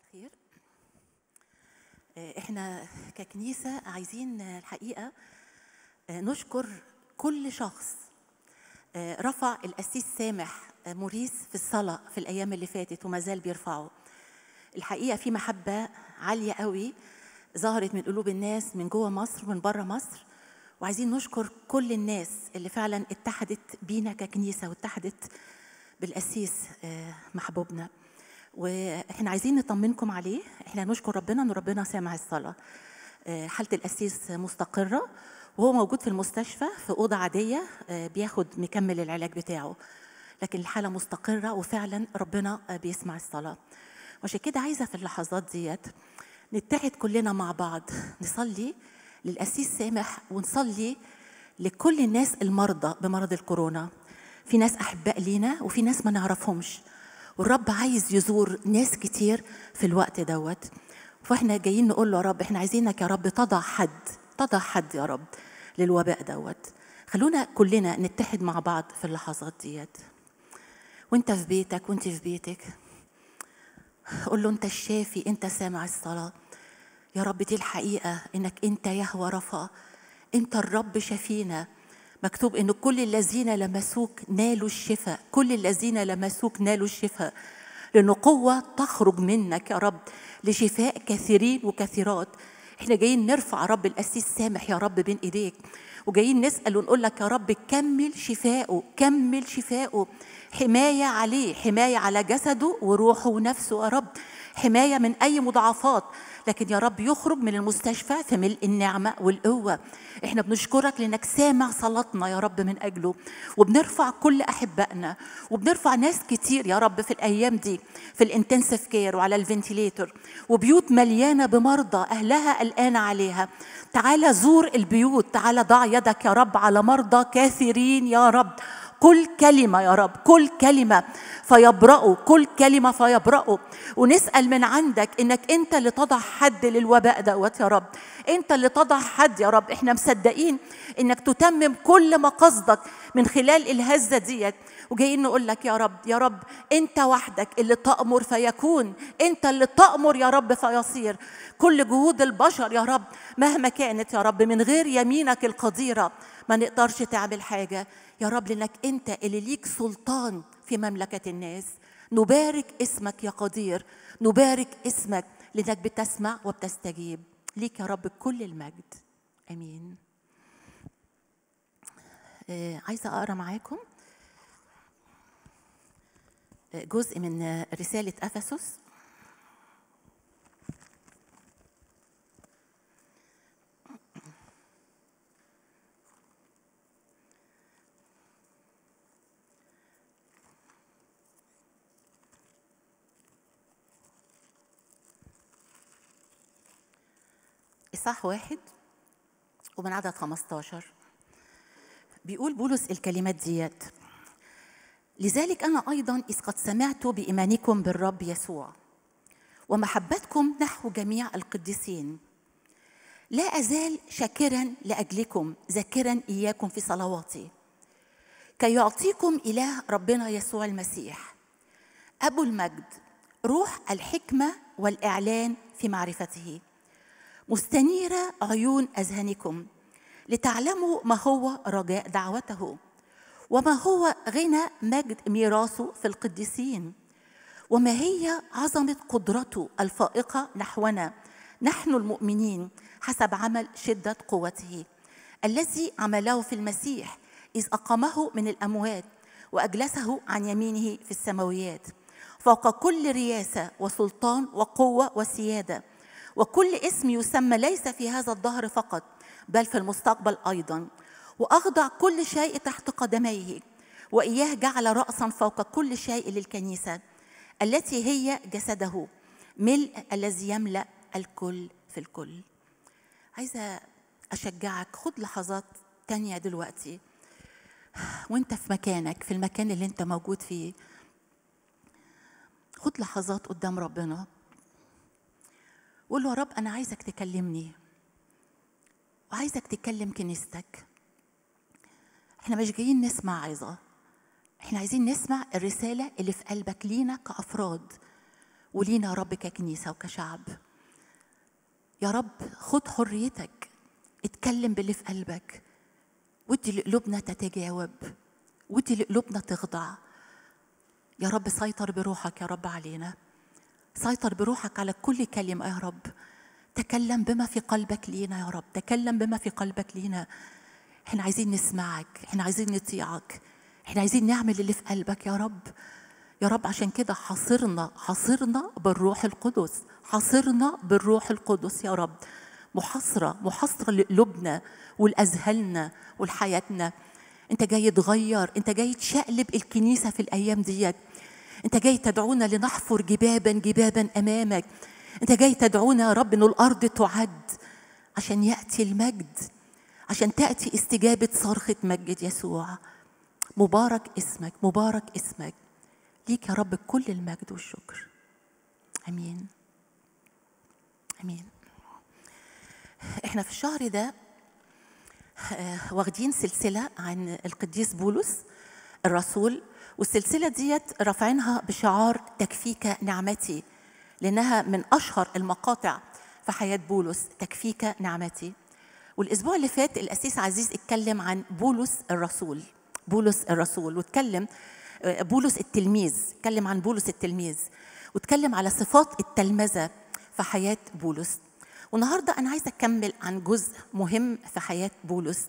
الخير احنا ككنيسة عايزين الحقيقة نشكر كل شخص رفع القسيس سامح موريس في الصلاة في الأيام اللي فاتت وما زال بيرفعه الحقيقة في محبة عالية قوي ظهرت من قلوب الناس من جوه مصر ومن بره مصر وعايزين نشكر كل الناس اللي فعلا اتحدت بينا ككنيسة واتحدت بالقسيس محبوبنا واحنا عايزين نطمنكم عليه احنا نشكر ربنا ان ربنا سامع الصلاه حاله القسيس مستقره وهو موجود في المستشفى في اوضه عاديه بياخد مكمل العلاج بتاعه لكن الحاله مستقره وفعلا ربنا بيسمع الصلاه وعشان كده عايزه في اللحظات ديت نتحد كلنا مع بعض نصلي للقسيس سامح ونصلي لكل الناس المرضى بمرض الكورونا في ناس احباء لينا وفي ناس ما نعرفهمش والرب عايز يزور ناس كتير في الوقت دوت فاحنا جايين نقول له يا رب احنا عايزينك يا رب تضع حد تضع حد يا رب للوباء دوت خلونا كلنا نتحد مع بعض في اللحظات ديت وانت في بيتك وانت في بيتك قول له انت الشافي انت سامع الصلاه يا رب دي الحقيقه انك انت يهوى رفا انت الرب شفينا مكتوب ان كل الذين لمسوك نالوا الشفاء كل الذين لمسوك نالوا الشفاء لأن قوة تخرج منك يا رب لشفاء كثيرين وكثيرات احنا جايين نرفع رب القسيس سامح يا رب بين ايديك وجايين نسأل ونقول لك يا رب كمل شفائه كمل شفائه حماية عليه حماية على جسده وروحه ونفسه يا رب حماية من أي مضاعفات لكن يا رب يخرج من المستشفى في ملء النعمة والقوة احنا بنشكرك لانك سامع صلاتنا يا رب من اجله وبنرفع كل احبائنا وبنرفع ناس كتير يا رب في الايام دي في الانتنسيف كير وعلى الفنتيليتور وبيوت مليانه بمرضى اهلها قلقانه عليها تعالى زور البيوت تعالى ضع يدك يا رب على مرضى كثيرين يا رب كل كلمة يا رب كل كلمة فيبرأوا كل كلمة فيبرأوا ونسأل من عندك إنك أنت اللي تضع حد للوباء دوت يا رب أنت اللي تضع حد يا رب إحنا مصدقين إنك تتمم كل مقاصدك من خلال الهزة ديت وجايين نقول لك يا رب يا رب انت وحدك اللي تأمر فيكون انت اللي تأمر يا رب فيصير كل جهود البشر يا رب مهما كانت يا رب من غير يمينك القديرة ما نقدرش تعمل حاجة يا رب لانك انت اللي ليك سلطان في مملكة الناس نبارك اسمك يا قدير نبارك اسمك لانك بتسمع وبتستجيب ليك يا رب كل المجد امين آه عايزه اقرا معاكم جزء من رسالة أفسس إصحاح واحد ومن عدد 15 بيقول بولس الكلمات ديت لذلك انا ايضا اذ قد سمعت بايمانكم بالرب يسوع ومحبتكم نحو جميع القديسين لا ازال شاكرا لاجلكم ذاكرا اياكم في صلواتي كي يعطيكم اله ربنا يسوع المسيح ابو المجد روح الحكمه والاعلان في معرفته مستنيره عيون اذهانكم لتعلموا ما هو رجاء دعوته وما هو غنى مجد ميراثه في القديسين وما هي عظمه قدرته الفائقه نحونا نحن المؤمنين حسب عمل شده قوته الذي عمله في المسيح اذ اقامه من الاموات واجلسه عن يمينه في السماويات فوق كل رياسه وسلطان وقوه وسياده وكل اسم يسمى ليس في هذا الدهر فقط بل في المستقبل ايضا واخضع كل شيء تحت قدميه واياه جعل راسا فوق كل شيء للكنيسه التي هي جسده ملء الذي يملا الكل في الكل عايزه اشجعك خد لحظات تانية دلوقتي وانت في مكانك في المكان اللي انت موجود فيه خد لحظات قدام ربنا قول له يا رب انا عايزك تكلمني وعايزك تكلم كنيستك احنا مش جايين نسمع عظة احنا عايزين نسمع الرسالة اللي في قلبك لينا كأفراد ولينا يا رب ككنيسة وكشعب يا رب خد حريتك اتكلم باللي في قلبك ودي لقلوبنا تتجاوب ودي لقلوبنا تخضع يا رب سيطر بروحك يا رب علينا سيطر بروحك على كل كلمة يا رب تكلم بما في قلبك لينا يا رب تكلم بما في قلبك لينا احنا عايزين نسمعك احنا عايزين نطيعك احنا عايزين نعمل اللي في قلبك يا رب يا رب عشان كده حاصرنا حاصرنا بالروح القدس حاصرنا بالروح القدس يا رب محاصرة محاصرة لقلوبنا ولأذهاننا ولحياتنا انت جاي تغير انت جاي تشقلب الكنيسة في الأيام ديت انت جاي تدعونا لنحفر جبابا جبابا أمامك انت جاي تدعونا يا رب ان الأرض تعد عشان يأتي المجد عشان تأتي استجابة صرخة مجد يسوع مبارك اسمك مبارك اسمك ليك يا رب كل المجد والشكر امين امين احنا في الشهر ده آه، واخدين سلسله عن القديس بولس الرسول والسلسله ديت رافعينها بشعار تكفيك نعمتي لانها من اشهر المقاطع في حياه بولس تكفيك نعمتي والاسبوع اللي فات الاسيس عزيز اتكلم عن بولس الرسول بولس الرسول واتكلم آه، بولس التلميذ اتكلم عن بولس التلميذ واتكلم على صفات التلمذه في حياه بولس والنهارده انا عايزه اكمل عن جزء مهم في حياه بولس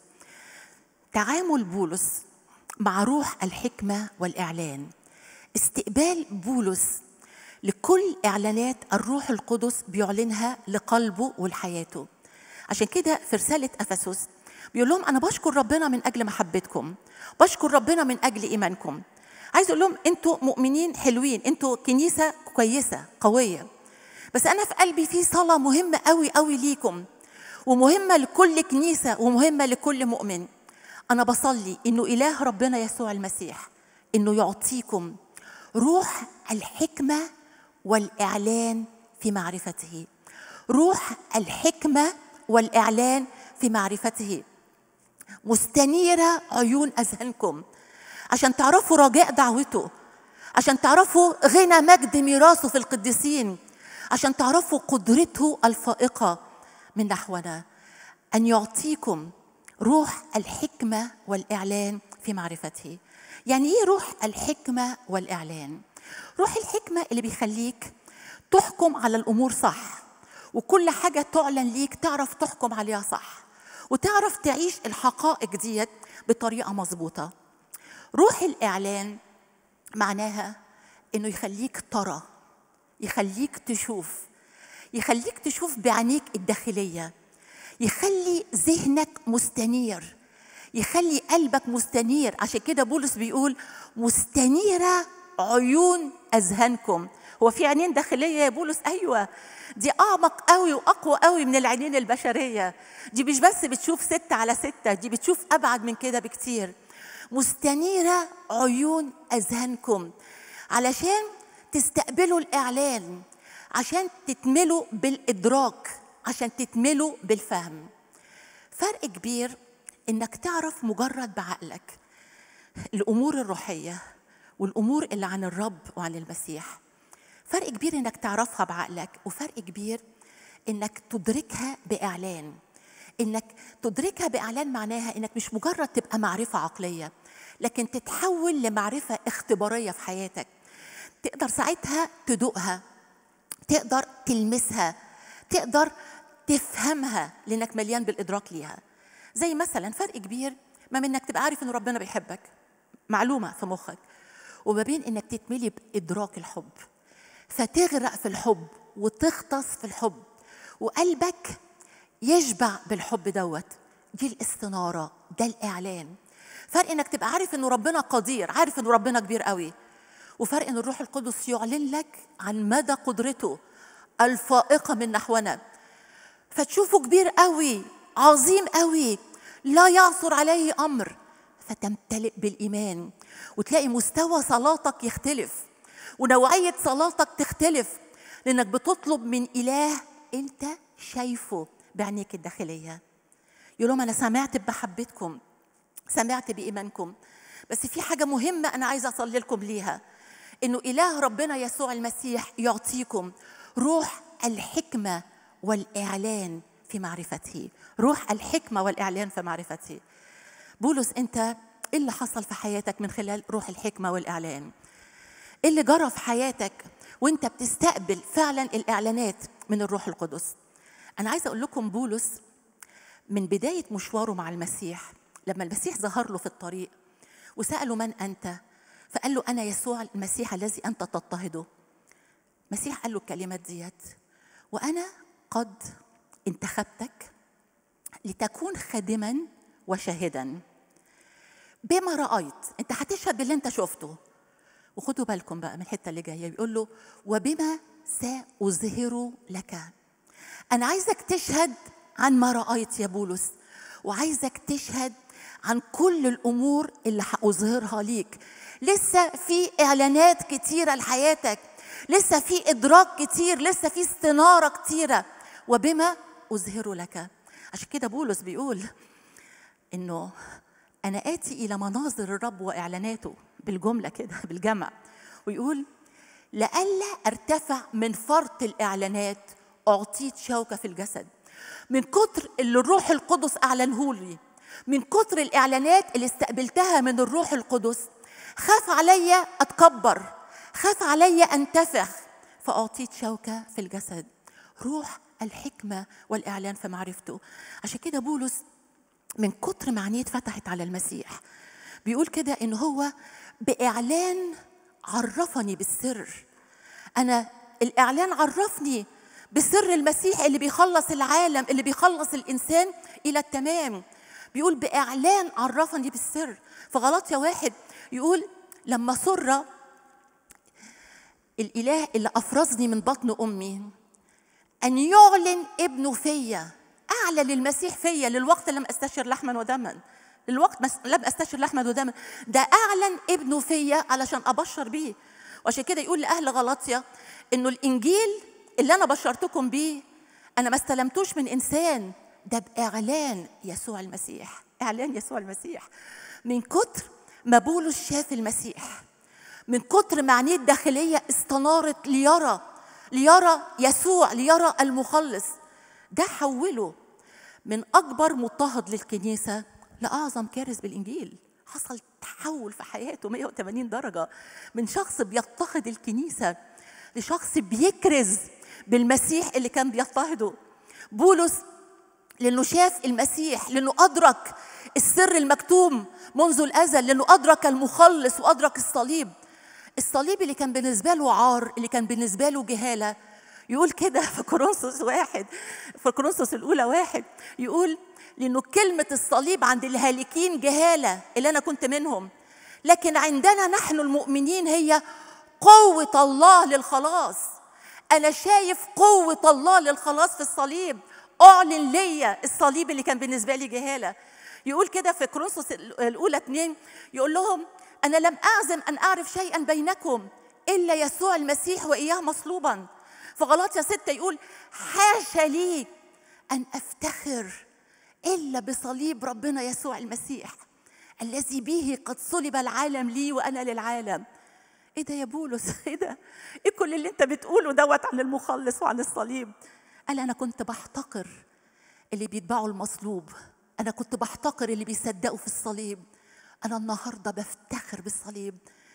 تعامل بولس مع روح الحكمه والاعلان استقبال بولس لكل اعلانات الروح القدس بيعلنها لقلبه ولحياته عشان كده في رساله افسس بيقول لهم انا بشكر ربنا من اجل محبتكم بشكر ربنا من اجل ايمانكم عايز اقول لهم انتوا مؤمنين حلوين انتوا كنيسه كويسه قويه بس انا في قلبي في صلاه مهمه قوي قوي ليكم ومهمه لكل كنيسه ومهمه لكل مؤمن انا بصلي انه اله ربنا يسوع المسيح انه يعطيكم روح الحكمه والاعلان في معرفته روح الحكمه والاعلان في معرفته مستنيره عيون اذهانكم عشان تعرفوا رجاء دعوته عشان تعرفوا غنى مجد ميراثه في القديسين عشان تعرفوا قدرته الفائقه من نحونا ان يعطيكم روح الحكمه والاعلان في معرفته يعني ايه روح الحكمه والاعلان روح الحكمه اللي بيخليك تحكم على الامور صح وكل حاجه تعلن ليك تعرف تحكم عليها صح وتعرف تعيش الحقائق ديت بطريقه مظبوطه روح الاعلان معناها انه يخليك ترى يخليك تشوف يخليك تشوف بعينيك الداخليه يخلي ذهنك مستنير يخلي قلبك مستنير عشان كده بولس بيقول مستنيره عيون اذهانكم هو في عينين داخليه يا بولس ايوه دي اعمق قوي واقوى قوي من العينين البشريه دي مش بس بتشوف ستة على ستة دي بتشوف ابعد من كده بكتير مستنيره عيون اذهانكم علشان تستقبلوا الاعلان عشان تتملوا بالادراك عشان تتملوا بالفهم فرق كبير انك تعرف مجرد بعقلك الامور الروحيه والامور اللي عن الرب وعن المسيح فرق كبير انك تعرفها بعقلك وفرق كبير انك تدركها باعلان انك تدركها باعلان معناها انك مش مجرد تبقى معرفه عقليه لكن تتحول لمعرفه اختباريه في حياتك تقدر ساعتها تدوقها تقدر تلمسها تقدر تفهمها لانك مليان بالادراك ليها زي مثلا فرق كبير ما من انك تبقى عارف ان ربنا بيحبك معلومه في مخك وما بين انك تتملي بادراك الحب فتغرق في الحب وتغطس في الحب وقلبك يشبع بالحب دوت دي الاستناره ده الاعلان فرق انك تبقى عارف انه ربنا قدير عارف انه ربنا كبير قوي وفرق ان الروح القدس يعلن لك عن مدى قدرته الفائقه من نحونا فتشوفه كبير قوي عظيم قوي لا يعثر عليه امر فتمتلئ بالايمان وتلاقي مستوى صلاتك يختلف ونوعيه صلاتك تختلف لانك بتطلب من اله انت شايفه بعينيك الداخليه يقول لهم انا سمعت بمحبتكم سمعت بايمانكم بس في حاجه مهمه انا عايزه اصلي لكم ليها انه اله ربنا يسوع المسيح يعطيكم روح الحكمه والاعلان في معرفته روح الحكمه والاعلان في معرفته بولس انت ايه اللي حصل في حياتك من خلال روح الحكمه والاعلان ايه اللي جرى في حياتك وانت بتستقبل فعلا الاعلانات من الروح القدس انا عايزه اقول لكم بولس من بدايه مشواره مع المسيح لما المسيح ظهر له في الطريق وساله من انت فقال له انا يسوع المسيح الذي انت تضطهده المسيح قال له الكلمات ديت وانا قد انتخبتك لتكون خادما وشاهدا بما رايت انت هتشهد باللي انت شفته وخدوا بالكم بقى من الحته اللي جايه بيقول له وبما ساظهر لك انا عايزك تشهد عن ما رايت يا بولس وعايزك تشهد عن كل الامور اللي هاظهرها ليك لسه في اعلانات كتيره لحياتك لسه في ادراك كتير لسه في استناره كتيره وبما اظهر لك عشان كده بولس بيقول انه انا اتي الى مناظر الرب واعلاناته بالجمله كده بالجمع ويقول لئلا ارتفع من فرط الاعلانات اعطيت شوكه في الجسد من كتر اللي الروح القدس اعلنه لي من كتر الاعلانات اللي استقبلتها من الروح القدس خاف عليا اتكبر خاف عليا انتفخ فاعطيت شوكه في الجسد روح الحكمه والاعلان في معرفته عشان كده بولس من كتر ما عينيه اتفتحت على المسيح بيقول كده ان هو باعلان عرفني بالسر انا الاعلان عرفني بسر المسيح اللي بيخلص العالم اللي بيخلص الانسان الى التمام بيقول باعلان عرفني بالسر في غلطيا واحد يقول لما سر الاله اللي افرزني من بطن امي ان يعلن ابنه فيا اعلن المسيح فيا للوقت لم استشر لحما ودما للوقت بس لم استشر لحما ودما ده اعلن ابنه فيا علشان ابشر بيه وعشان كده يقول لاهل غلطيا انه الانجيل اللي انا بشرتكم بيه انا ما استلمتوش من انسان ده باعلان يسوع المسيح اعلان يسوع المسيح من كتر ما بولس شاف المسيح من كتر ما عينيه الداخليه استنارت ليرى ليرى يسوع ليرى المخلص ده حوله من اكبر مضطهد للكنيسه لاعظم كارث بالانجيل حصل تحول في حياته 180 درجه من شخص بيضطهد الكنيسه لشخص بيكرز بالمسيح اللي كان بيضطهده بولس لانه شاف المسيح لانه ادرك السر المكتوم منذ الازل لانه ادرك المخلص وادرك الصليب الصليب اللي كان بالنسبه له عار اللي كان بالنسبه له جهاله يقول كده في كورنثوس واحد في كورنثوس الاولى واحد يقول لانه كلمه الصليب عند الهالكين جهاله اللي انا كنت منهم لكن عندنا نحن المؤمنين هي قوه الله للخلاص انا شايف قوه الله للخلاص في الصليب اعلن ليا الصليب اللي كان بالنسبه لي جهاله يقول كده في كورنثوس الاولى اتنين يقول لهم انا لم اعزم ان اعرف شيئا بينكم الا يسوع المسيح واياه مصلوبا في غلاطيا ستة يقول حاشا لي أن أفتخر إلا بصليب ربنا يسوع المسيح الذي به قد صلب العالم لي وأنا للعالم إيه ده يا بولس إيه ده إيه كل اللي أنت بتقوله دوت عن المخلص وعن الصليب قال أنا كنت بحتقر اللي بيتبعوا المصلوب أنا كنت بحتقر اللي بيصدقوا في الصليب أنا النهاردة بفتخر بالصليب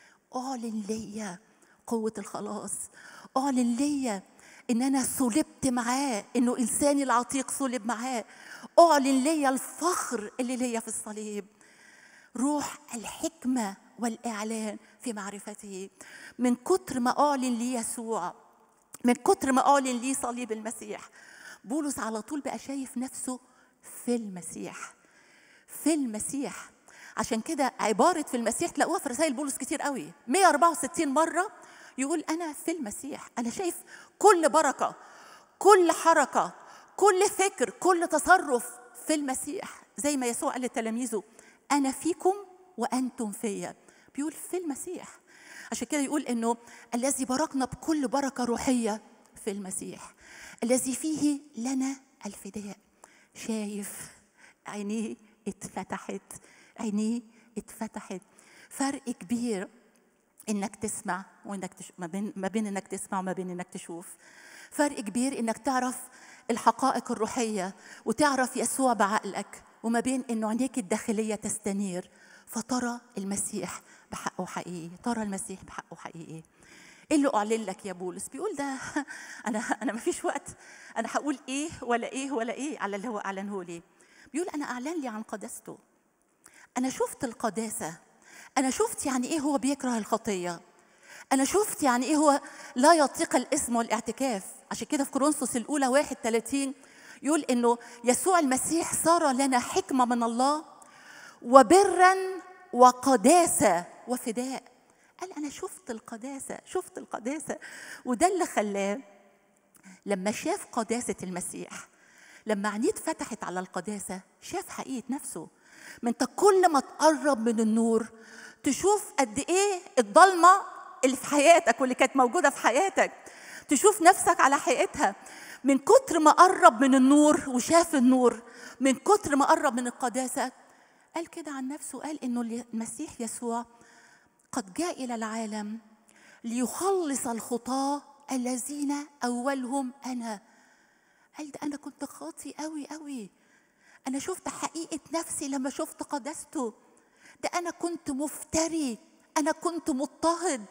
أعلن ليا قوة الخلاص أعلن ليا ان انا صلبت معاه انه انساني العتيق صلب معاه اعلن ليا الفخر اللي ليا في الصليب روح الحكمه والاعلان في معرفته من كتر ما اعلن لي يسوع من كتر ما اعلن لي صليب المسيح بولس على طول بقى شايف نفسه في المسيح في المسيح عشان كده عبارة في المسيح تلاقوها في رسائل بولس كتير قوي 164 مرة يقول أنا في المسيح أنا شايف كل بركة كل حركة كل فكر كل تصرف في المسيح زي ما يسوع قال لتلاميذه أنا فيكم وأنتم فيا بيقول في المسيح عشان كده يقول إنه الذي باركنا بكل بركة روحية في المسيح الذي فيه لنا الفداء شايف عينيه اتفتحت عينيه اتفتحت فرق كبير انك تسمع وانك تش... ما بين ما بين انك تسمع وما بين انك تشوف فرق كبير انك تعرف الحقائق الروحيه وتعرف يسوع بعقلك وما بين انه عينيك الداخليه تستنير فترى المسيح بحقه حقيقي ترى المسيح بحقه حقيقي ايه اللي اعلن لك يا بولس بيقول ده انا انا ما فيش وقت انا هقول ايه ولا ايه ولا ايه على اللي هو اعلنه لي بيقول انا اعلن لي عن قداسته انا شفت القداسه انا شفت يعني ايه هو بيكره الخطيه انا شفت يعني ايه هو لا يطيق الاسم والاعتكاف عشان كده في كورنثوس الاولى 31 يقول انه يسوع المسيح صار لنا حكمه من الله وبرا وقداسه وفداء قال انا شفت القداسه شفت القداسه وده اللي خلاه لما شاف قداسه المسيح لما عينيه اتفتحت على القداسه شاف حقيقه نفسه ما انت كل ما تقرب من النور تشوف قد ايه الضلمه اللي في حياتك واللي كانت موجوده في حياتك تشوف نفسك على حقيقتها من كتر ما قرب من النور وشاف النور من كتر ما قرب من القداسه قال كده عن نفسه قال انه المسيح يسوع قد جاء الى العالم ليخلص الخطاه الذين اولهم انا قال ده انا كنت خاطي قوي قوي انا شفت حقيقه نفسي لما شفت قداسته ده انا كنت مفتري انا كنت مضطهد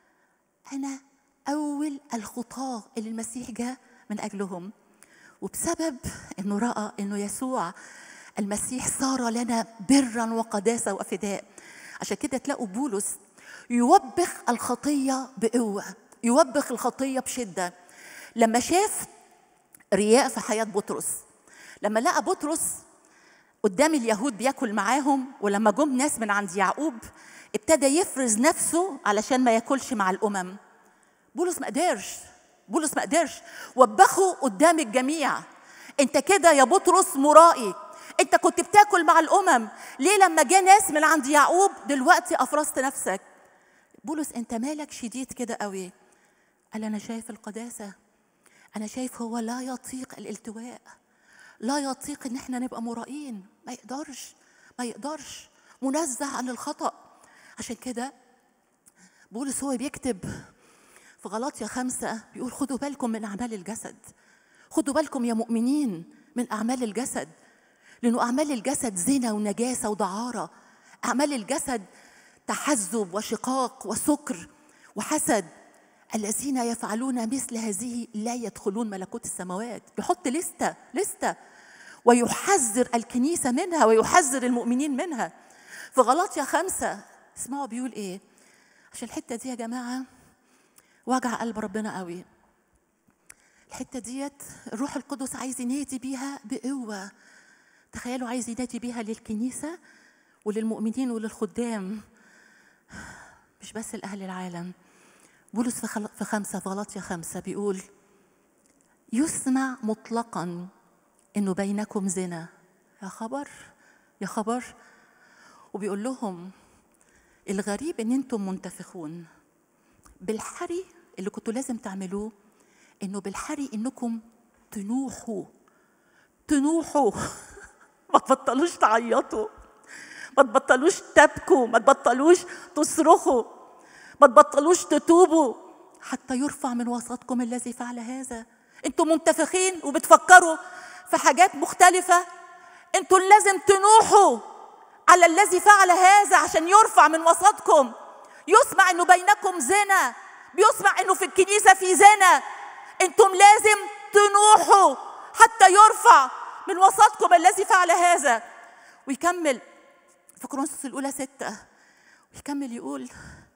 انا اول الخطاه اللي المسيح جاء من اجلهم وبسبب انه راى انه يسوع المسيح صار لنا برا وقداسه وفداء عشان كده تلاقوا بولس يوبخ الخطيه بقوه يوبخ الخطيه بشده لما شاف رياء في حياه بطرس لما لقى بطرس قدام اليهود بياكل معاهم ولما جم ناس من عند يعقوب ابتدى يفرز نفسه علشان ما ياكلش مع الامم بولس ما قدرش بولس ما قدرش وبخه قدام الجميع انت كده يا بطرس مرائي انت كنت بتاكل مع الامم ليه لما جه ناس من عند يعقوب دلوقتي افرزت نفسك بولس انت مالك شديد كده قوي قال انا شايف القداسه انا شايف هو لا يطيق الالتواء لا يطيق ان احنا نبقى مرائين ما يقدرش ما يقدرش منزه عن الخطا عشان كده بولس هو بيكتب في غلاطيا خمسة بيقول خدوا بالكم من أعمال الجسد خدوا بالكم يا مؤمنين من أعمال الجسد لأنه أعمال الجسد زنا ونجاسة ودعارة أعمال الجسد تحزب وشقاق وسكر وحسد الذين يفعلون مثل هذه لا يدخلون ملكوت السماوات يحط لستة لستة ويحذر الكنيسة منها ويحذر المؤمنين منها في غلاطيا خمسة اسمعوا بيقول ايه عشان الحتة دي يا جماعة وجع قلب ربنا قوي الحتة ديت الروح القدس عايز ينادي بيها بقوة تخيلوا عايز ينادي بيها للكنيسة وللمؤمنين وللخدام مش بس لأهل العالم بولس في, خل... في خمسة في غلطية خمسة بيقول يسمع مطلقا انه بينكم زنا يا خبر يا خبر وبيقول لهم الغريب ان انتم منتفخون بالحري اللي كنتوا لازم تعملوه انه بالحري انكم تنوحوا تنوحوا ما تبطلوش تعيطوا ما تبطلوش تبكوا ما تبطلوش تصرخوا ما تبطلوش تتوبوا حتى يرفع من وسطكم الذي فعل هذا انتم منتفخين وبتفكروا في حاجات مختلفة انتوا لازم تنوحوا على الذي فعل هذا عشان يرفع من وسطكم يسمع انه بينكم زنا بيسمع انه في الكنيسة في زنا انتم لازم تنوحوا حتى يرفع من وسطكم الذي فعل هذا ويكمل في كورنثوس الأولى ستة ويكمل يقول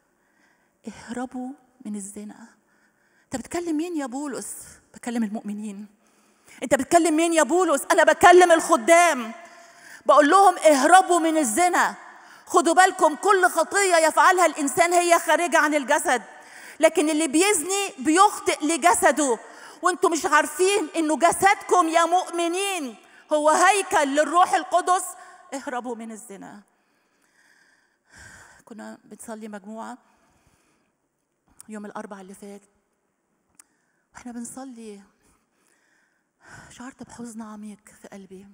اهربوا من الزنا انت بتكلم مين يا بولس بكلم المؤمنين انت بتكلم مين يا بولس انا بكلم الخدام بقول لهم اهربوا من الزنا خدوا بالكم كل خطيه يفعلها الانسان هي خارجه عن الجسد لكن اللي بيزني بيخطئ لجسده وانتم مش عارفين انه جسدكم يا مؤمنين هو هيكل للروح القدس اهربوا من الزنا كنا بنصلي مجموعه يوم الاربع اللي فات واحنا بنصلي شعرت بحزن عميق في قلبي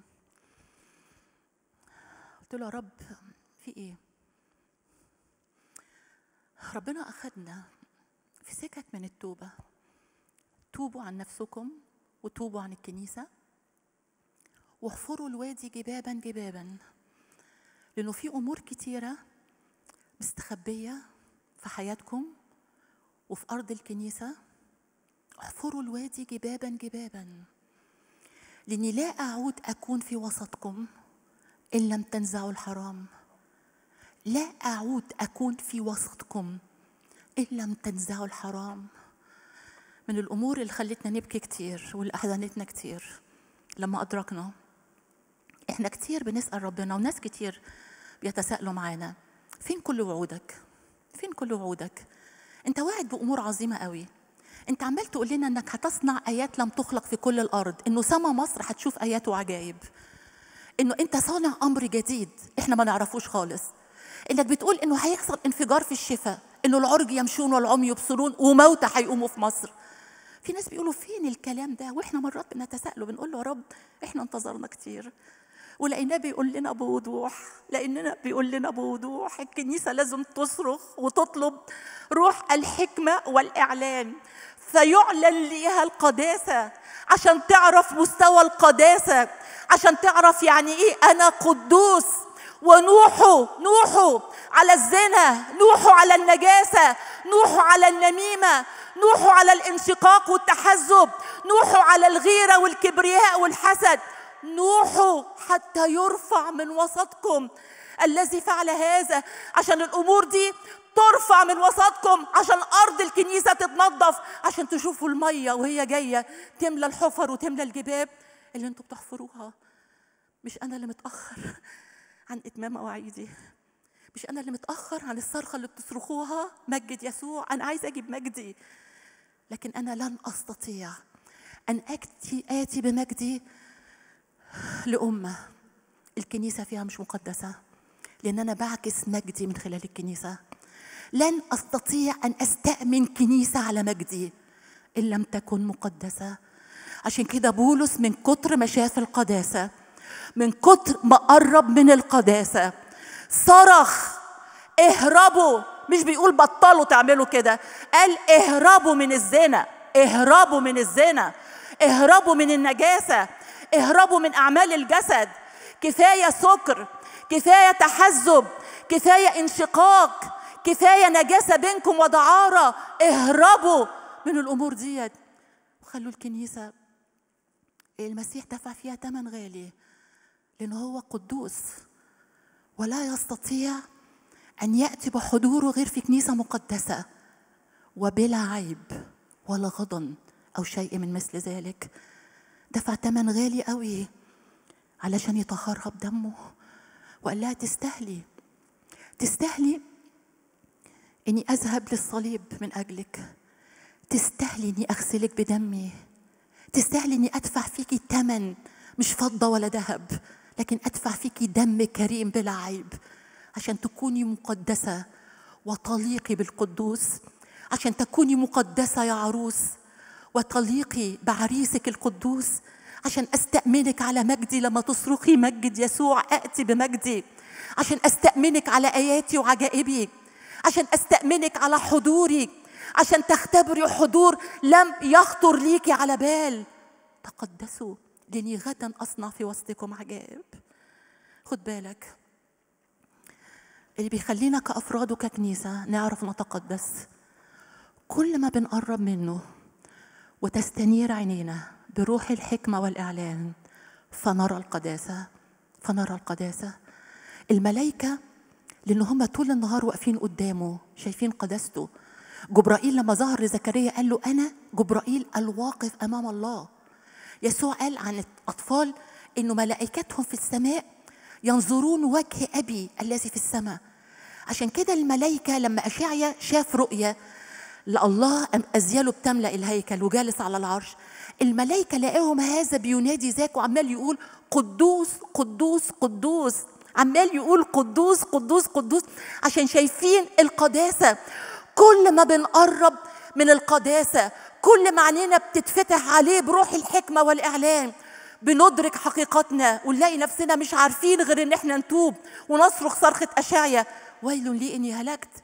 قلت له يا رب في ايه ربنا أخدنا في سكك من التوبة توبوا عن نفسكم وتوبوا عن الكنيسة واحفروا الوادي جبابا جبابا لأنه في أمور كتيرة مستخبية في حياتكم وفي أرض الكنيسة احفروا الوادي جبابا جبابا لاني لا اعود اكون في وسطكم ان لم تنزعوا الحرام لا اعود اكون في وسطكم ان لم تنزعوا الحرام من الامور اللي خلتنا نبكي كتير واللي احزنتنا كتير لما ادركنا احنا كتير بنسال ربنا وناس كتير بيتساءلوا معانا فين كل وعودك فين كل وعودك انت واعد بامور عظيمه قوي انت عمال تقول لنا انك هتصنع ايات لم تخلق في كل الارض انه سما مصر هتشوف ايات وعجائب انه انت صانع امر جديد احنا ما نعرفوش خالص انك بتقول انه هيحصل انفجار في الشفاء انه العرج يمشون والعمي يبصرون وموتى هيقوموا في مصر في ناس بيقولوا فين الكلام ده واحنا مرات بنتساءله بنقول له يا رب احنا انتظرنا كتير ولقيناه بيقول لنا بوضوح لاننا بيقول لنا بوضوح الكنيسه لازم تصرخ وتطلب روح الحكمه والاعلان فيعلن ليها القداسه عشان تعرف مستوى القداسه عشان تعرف يعني ايه انا قدوس ونوحوا نوحوا على الزنا نوحوا على النجاسة نوحوا على النميمة نوحوا على الانشقاق والتحزب نوحوا على الغيرة والكبرياء والحسد نوحوا حتى يرفع من وسطكم الذي فعل هذا عشان الامور دي ترفع من وسطكم عشان ارض الكنيسه تتنظف عشان تشوفوا الميه وهي جايه تملى الحفر وتملى الجباب اللي انتوا بتحفروها مش انا اللي متاخر عن اتمام مواعيدي مش انا اللي متاخر عن الصرخه اللي بتصرخوها مجد يسوع انا عايز اجيب مجدي لكن انا لن استطيع ان اتي اتي بمجدي لامه الكنيسه فيها مش مقدسه لان انا بعكس مجدي من خلال الكنيسه لن استطيع ان استامن كنيسه على مجدي ان لم تكن مقدسه عشان كده بولس من كتر ما شاف القداسه من كتر ما قرب من القداسه صرخ اهربوا مش بيقول بطلوا تعملوا كده قال اهربوا من الزنا اهربوا من الزنا اهربوا من النجاسه اهربوا من اعمال الجسد كفايه سكر كفايه تحزب كفايه انشقاق كفايه نجاسه بينكم ودعاره اهربوا من الامور ديت وخلوا الكنيسه المسيح دفع فيها ثمن غالي لانه هو قدوس ولا يستطيع ان ياتي بحضوره غير في كنيسه مقدسه وبلا عيب ولا غضن او شيء من مثل ذلك دفع ثمن غالي قوي علشان يطهرها بدمه وقال لها تستاهلي تستاهلي اني اذهب للصليب من اجلك تستاهلي اني اغسلك بدمي تستاهلي اني ادفع فيكي ثمن مش فضه ولا ذهب لكن ادفع فيكي دم كريم بلا عيب عشان تكوني مقدسه وتليقي بالقدوس عشان تكوني مقدسه يا عروس وتليقي بعريسك القدوس عشان استأمنك على مجدي لما تصرخي مجد يسوع أتي بمجدي عشان استأمنك على آياتي وعجائبي عشان استأمنك على حضوري عشان تختبري حضور لم يخطر ليكي على بال تقدسوا لاني غدا اصنع في وسطكم عجائب خد بالك اللي بيخلينا كافراد وككنيسه نعرف نتقدس كل ما بنقرب منه وتستنير عينينا بروح الحكمه والاعلان فنرى القداسه فنرى القداسه الملائكه لان هم طول النهار واقفين قدامه شايفين قداسته جبرائيل لما ظهر لزكريا قال له انا جبرائيل الواقف امام الله يسوع قال عن الاطفال انه ملائكتهم في السماء ينظرون وجه ابي الذي في السماء عشان كده الملائكه لما اشعيا شاف رؤيا لله ازياله بتملا الهيكل وجالس على العرش الملائكه لقاهم هذا بينادي ذاك وعمال يقول قدوس قدوس قدوس عمال يقول قدوس قدوس قدوس عشان شايفين القداسه كل ما بنقرب من القداسه كل ما عينينا بتتفتح عليه بروح الحكمه والاعلان بندرك حقيقتنا ونلاقي نفسنا مش عارفين غير ان احنا نتوب ونصرخ صرخه اشعيا ويل لي اني هلكت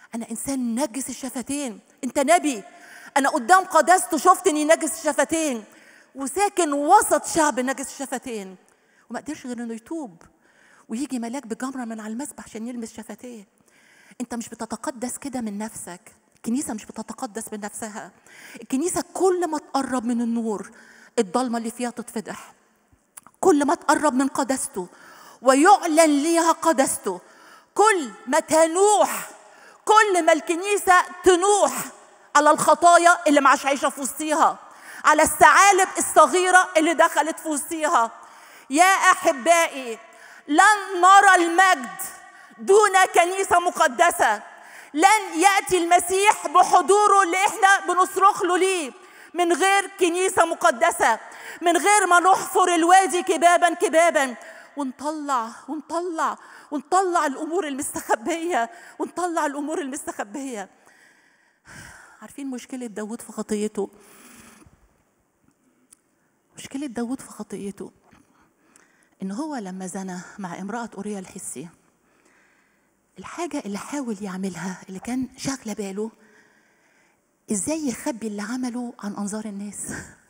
انا انسان نجس الشفتين انت نبي انا قدام قداسته شفت اني نجس الشفتين وساكن وسط شعب نجس الشفتين وما قدرش غير انه يتوب ويجي ملاك بجمره من على المسبح عشان يلمس شفتيه انت مش بتتقدس كده من نفسك الكنيسه مش بتتقدس من نفسها الكنيسه كل ما تقرب من النور الضلمه اللي فيها تتفضح كل ما تقرب من قدسته ويعلن ليها قدسته كل ما تنوح كل ما الكنيسه تنوح على الخطايا اللي معاش عايشه في وسطيها على الثعالب الصغيره اللي دخلت في وسطيها يا احبائي لن نرى المجد دون كنيسه مقدسه لن ياتي المسيح بحضوره اللي احنا بنصرخ له ليه من غير كنيسه مقدسه من غير ما نحفر الوادي كبابا كبابا ونطلع ونطلع ونطلع الامور المستخبيه ونطلع الامور المستخبيه عارفين مشكله داود في خطيته مشكله داود في خطيته ان هو لما زنى مع امراه اوريا الحسي الحاجه اللي حاول يعملها اللي كان شاغله باله ازاي يخبي اللي عمله عن انظار الناس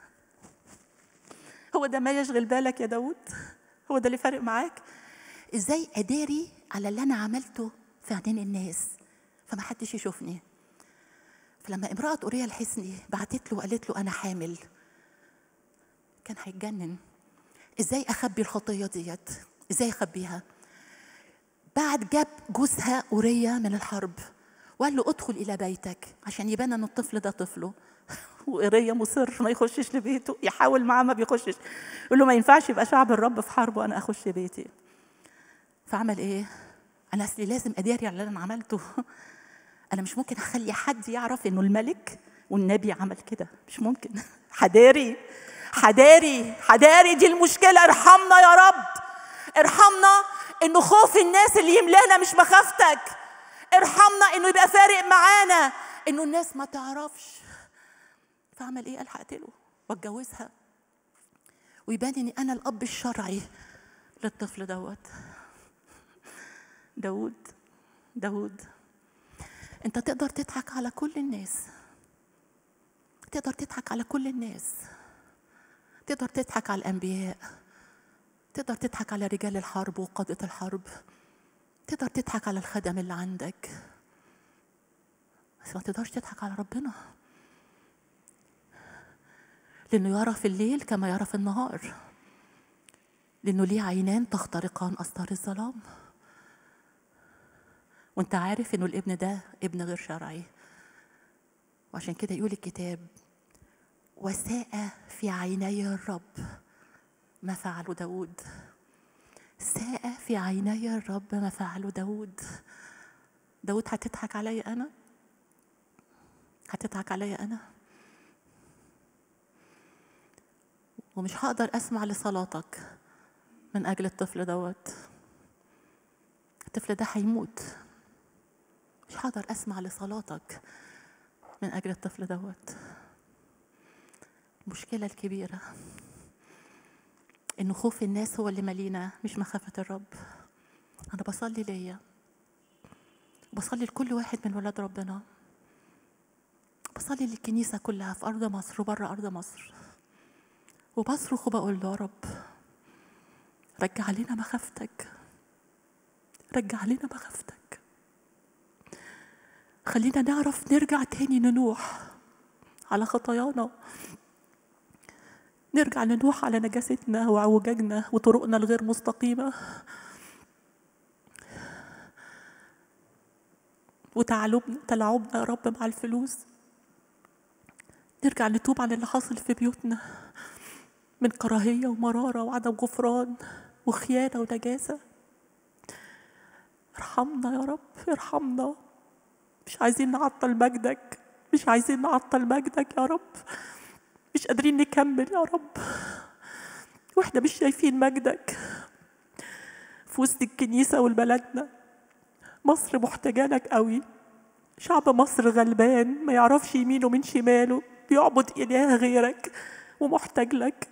هو ده ما يشغل بالك يا داود هو ده اللي فارق معاك ازاي اداري على اللي انا عملته في عينين الناس فما حدش يشوفني فلما امرأة أوريا الحسني بعتت له وقالت له أنا حامل كان هيتجنن ازاي أخبي الخطية ديت ازاي أخبيها بعد جاب جوزها أوريا من الحرب وقال له ادخل إلى بيتك عشان يبان إن الطفل ده طفله وإيريا مصر ما يخشش لبيته يحاول معاه ما بيخشش يقول له ما ينفعش يبقى شعب الرب في حرب وأنا أخش بيتي فعمل إيه؟ أنا أصلي لازم أداري على اللي أنا عملته أنا مش ممكن أخلي حد يعرف إنه الملك والنبي عمل كده مش ممكن حداري حداري حداري دي المشكلة ارحمنا يا رب ارحمنا إنه خوف الناس اللي يملانا مش مخافتك ارحمنا إنه يبقى فارق معانا إنه الناس ما تعرفش فعمل ايه قال هقتله واتجوزها ويبان اني انا الاب الشرعي للطفل دوت داود داود انت تقدر تضحك على كل الناس تقدر تضحك على كل الناس تقدر تضحك على الانبياء تقدر تضحك على رجال الحرب وقادة الحرب تقدر تضحك على الخدم اللي عندك بس ما تقدرش تضحك على ربنا لأنه يرى في الليل كما يرى في النهار لأنه ليه عينان تخترقان أستار الظلام وانت عارف انه الابن ده ابن غير شرعي وعشان كده يقول الكتاب وساء في عيني الرب ما فعله داود ساء في عيني الرب ما فعله داود داود هتضحك عليا انا هتضحك عليا انا ومش هقدر اسمع لصلاتك من اجل الطفل دوت الطفل ده هيموت مش هقدر اسمع لصلاتك من اجل الطفل دوت المشكله الكبيره ان خوف الناس هو اللي مالينا مش مخافه الرب انا بصلي ليا بصلي لكل واحد من ولاد ربنا بصلي للكنيسه كلها في ارض مصر وبره ارض مصر وبصرخ وبقول له يا رب رجع لنا مخافتك رجع لنا مخافتك خلينا نعرف نرجع تاني ننوح على خطايانا نرجع ننوح على نجاستنا وعوجاجنا وطرقنا الغير مستقيمة وتعلبنا تلاعبنا يا رب مع الفلوس نرجع نتوب عن اللي حاصل في بيوتنا من كراهية ومرارة وعدم غفران وخيانة ونجاسة ارحمنا يا رب ارحمنا مش عايزين نعطل مجدك مش عايزين نعطل مجدك يا رب مش قادرين نكمل يا رب واحنا مش شايفين مجدك في وسط الكنيسة والبلدنا مصر محتاجانك قوي شعب مصر غلبان ما يعرفش يمينه من شماله بيعبد إله غيرك ومحتاج لك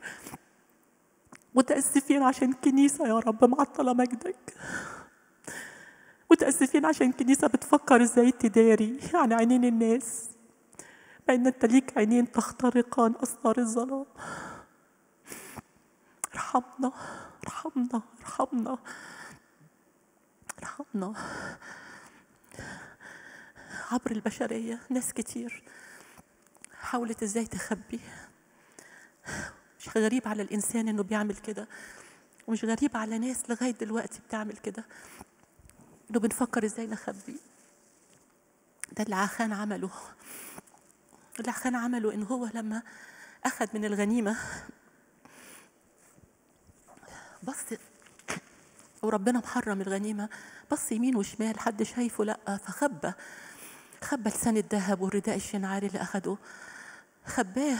متأسفين عشان كنيسة يا رب معطلة مجدك متأسفين عشان الكنيسة بتفكر ازاي تداري عن عينين الناس مع ان انت ليك عينين تخترقان اسرار الظلام ارحمنا ارحمنا ارحمنا ارحمنا عبر البشرية ناس كتير حاولت ازاي تخبي مش غريب على الانسان انه بيعمل كده ومش غريب على ناس لغايه دلوقتي بتعمل كده انه بنفكر ازاي نخبي ده اللي عخان عمله اللي عخان عمله ان هو لما اخذ من الغنيمه بص وربنا محرم الغنيمه بص يمين وشمال حد شايفه لا فخبى خبى لسان الذهب والرداء الشنعاري اللي اخده خباه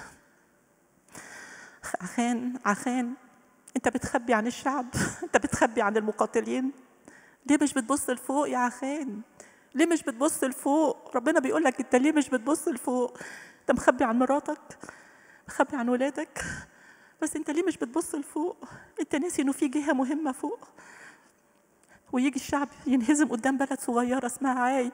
عخان عخان انت بتخبي عن الشعب انت بتخبي عن المقاتلين ليه مش بتبص لفوق يا عخان ليه مش بتبص لفوق ربنا بيقول لك انت ليه مش بتبص لفوق انت مخبي عن مراتك مخبي عن ولادك بس انت ليه مش بتبص لفوق انت ناسي انه في جهه مهمه فوق ويجي الشعب ينهزم قدام بلد صغيره اسمها عاي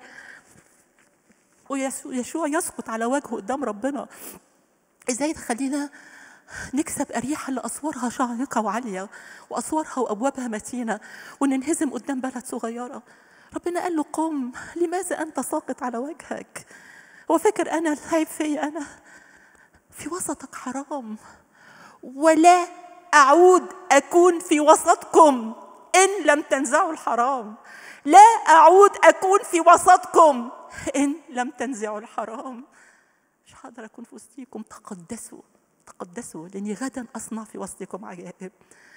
ويشوع يسقط على وجهه قدام ربنا ازاي تخلينا نكسب أريحة اللي أسوارها شاهقة وعالية وأسوارها وأبوابها متينة وننهزم قدام بلد صغيرة ربنا قال له قم لماذا أنت ساقط على وجهك هو فاكر أنا العيب فيا أنا في وسطك حرام ولا أعود أكون في وسطكم إن لم تنزعوا الحرام لا أعود أكون في وسطكم إن لم تنزعوا الحرام مش هقدر أكون في وسطيكم تقدسوا تقدسوا لاني غدا اصنع في وسطكم عجائب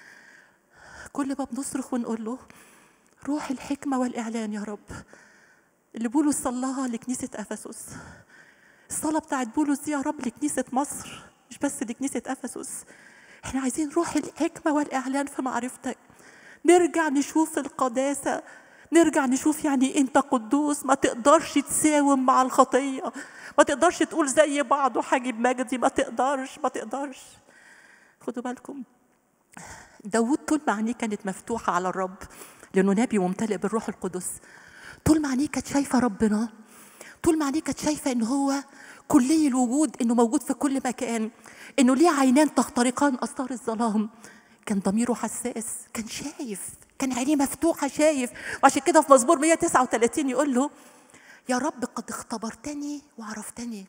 كل ما بنصرخ ونقول له روح الحكمة والإعلان يا رب اللي بولس صلاها لكنيسة أفسس الصلاة بتاعت بولس دي يا رب لكنيسة مصر مش بس لكنيسة أفسس احنا عايزين روح الحكمة والإعلان في معرفتك نرجع نشوف القداسة نرجع نشوف يعني انت قدوس ما تقدرش تساوم مع الخطيه ما تقدرش تقول زي بعض وحاجب مجدي ما تقدرش ما تقدرش خدوا بالكم داود طول ما عينيه كانت مفتوحة على الرب لأنه نبي ممتلئ بالروح القدس طول ما عينيه كانت شايفة ربنا طول ما عينيه كانت شايفة إن هو كلي الوجود إنه موجود في كل مكان إنه ليه عينان تخترقان أستار الظلام كان ضميره حساس كان شايف كان عينيه مفتوحة شايف وعشان كده في مزمور 139 يقول له يا رب قد اختبرتني وعرفتني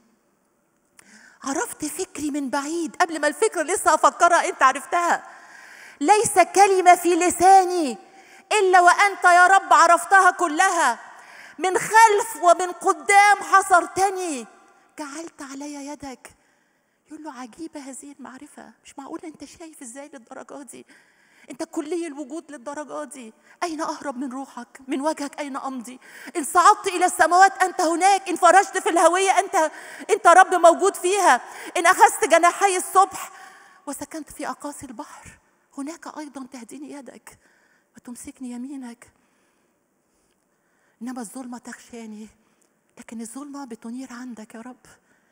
عرفت فكري من بعيد قبل ما الفكرة لسه أفكرها أنت عرفتها ليس كلمة في لساني إلا وأنت يا رب عرفتها كلها من خلف ومن قدام حصرتني جعلت علي يدك يقول له عجيبة هذه المعرفة مش معقول أنت شايف إزاي للدرجة دي انت كلي الوجود للدرجه دي اين اهرب من روحك من وجهك اين امضي ان صعدت الى السماوات انت هناك ان فرجت في الهويه انت انت رب موجود فيها ان اخذت جناحي الصبح وسكنت في اقاصي البحر هناك ايضا تهديني يدك وتمسكني يمينك انما الظلمه تخشاني لكن الظلمه بتنير عندك يا رب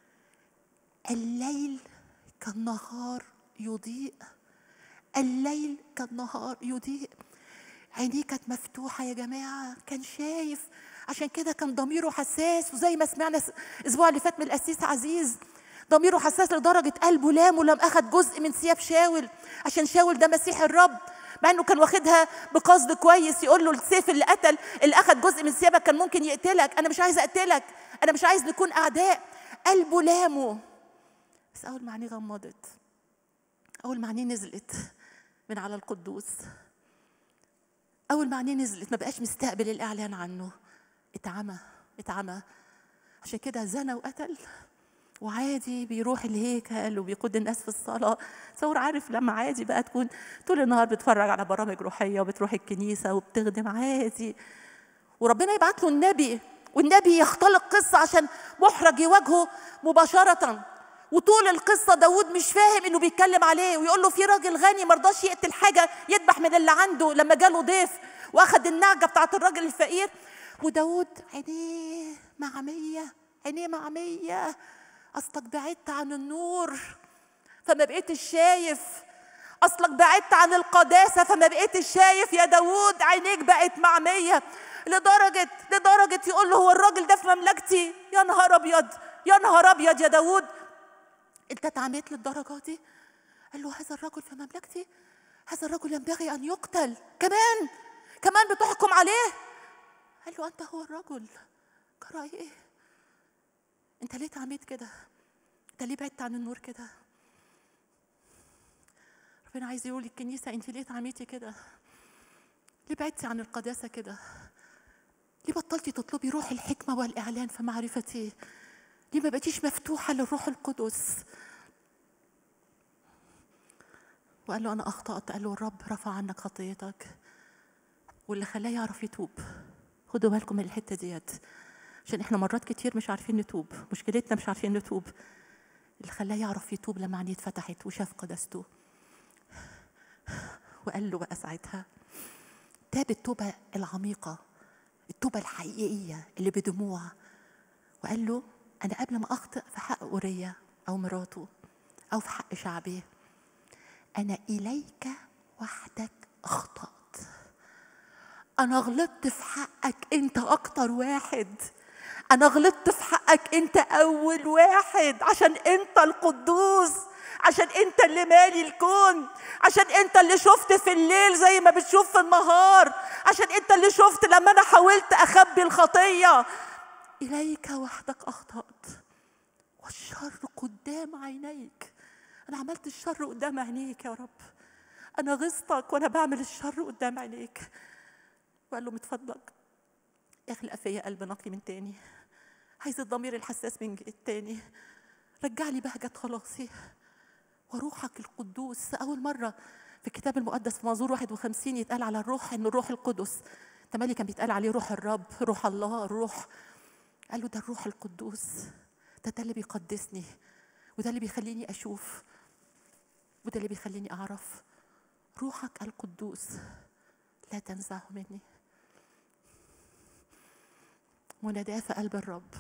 الليل كالنهار يضيء الليل كالنهار يضيء عينيه كانت مفتوحة يا جماعة كان شايف عشان كده كان ضميره حساس وزي ما سمعنا الأسبوع اللي فات من القسيس عزيز ضميره حساس لدرجة قلبه لام ولم أخذ جزء من ثياب شاول عشان شاول ده مسيح الرب مع انه كان واخدها بقصد كويس يقول له السيف اللي قتل اللي اخذ جزء من ثيابك كان ممكن يقتلك انا مش عايز اقتلك انا مش عايز نكون اعداء قلبه لامه بس اول ما عينيه غمضت اول ما عينيه نزلت من على القدوس أول ما عينيه نزلت ما بقاش مستقبل الإعلان عنه اتعمى اتعمى عشان كده زنى وقتل وعادي بيروح الهيكل وبيقود الناس في الصلاة تصور عارف لما عادي بقى تكون طول النهار بتفرج على برامج روحية وبتروح الكنيسة وبتخدم عادي وربنا يبعت له النبي والنبي يختلق قصة عشان محرج يواجهه مباشرة وطول القصة داود مش فاهم انه بيتكلم عليه ويقول له في راجل غني مرضاش يقتل حاجة يذبح من اللي عنده لما جاله ضيف واخد النعجة بتاعت الراجل الفقير وداود عينيه معمية عينيه معمية أصلك بعدت عن النور فما بقيتش شايف أصلك بعدت عن القداسة فما بقيتش شايف يا داود عينيك بقت معمية لدرجة لدرجة يقول له هو الراجل ده في مملكتي يا نهار أبيض يا نهار أبيض يا داوود أنت اتعميت للدرجة دي قال له هذا الرجل في مملكتي هذا الرجل ينبغي أن يقتل كمان كمان بتحكم عليه قال له أنت هو الرجل جرى إيه أنت ليه اتعميت كده أنت ليه بعدت عن النور كده ربنا عايز يقول للكنيسة أنت ليه اتعميتي كده ليه بعدتي عن القداسة كده ليه بطلتي تطلبي روح الحكمة والإعلان في معرفتي ليه ما بقيتيش مفتوحة للروح القدس وقال له أنا أخطأت قال له الرب رفع عنك خطيتك واللي خلاه يعرف يتوب خدوا بالكم من الحتة ديت عشان احنا مرات كتير مش عارفين نتوب مشكلتنا مش عارفين نتوب اللي خلاه يعرف يتوب لما عينيه اتفتحت وشاف قداسته وقال له بقى ساعتها تاب التوبة العميقة التوبة الحقيقية اللي بدموع وقال له أنا قبل ما أخطئ في حق أورية أو مراته أو في حق شعبي أنا إليك وحدك أخطأت أنا غلطت في حقك أنت أكتر واحد أنا غلطت في حقك أنت أول واحد عشان أنت القدوس عشان أنت اللي مالي الكون عشان أنت اللي شفت في الليل زي ما بتشوف في النهار عشان أنت اللي شفت لما أنا حاولت أخبي الخطية إليك وحدك أخطأت والشر قدام عينيك أنا عملت الشر قدام عينيك يا رب أنا غصتك وأنا بعمل الشر قدام عينيك وقال له من فضلك اخلق فيا قلب نقي من تاني عايز الضمير الحساس من التاني رجع لي بهجة خلاصي وروحك القدوس أول مرة في الكتاب المقدس في منظور 51 يتقال على الروح إنه الروح القدس تملي كان بيتقال عليه روح الرب روح الله الروح قال له ده الروح القدوس ده ده اللي بيقدسني وده اللي بيخليني أشوف وده اللي بيخليني أعرف روحك القدوس لا تنزعه مني مناداة في قلب الرب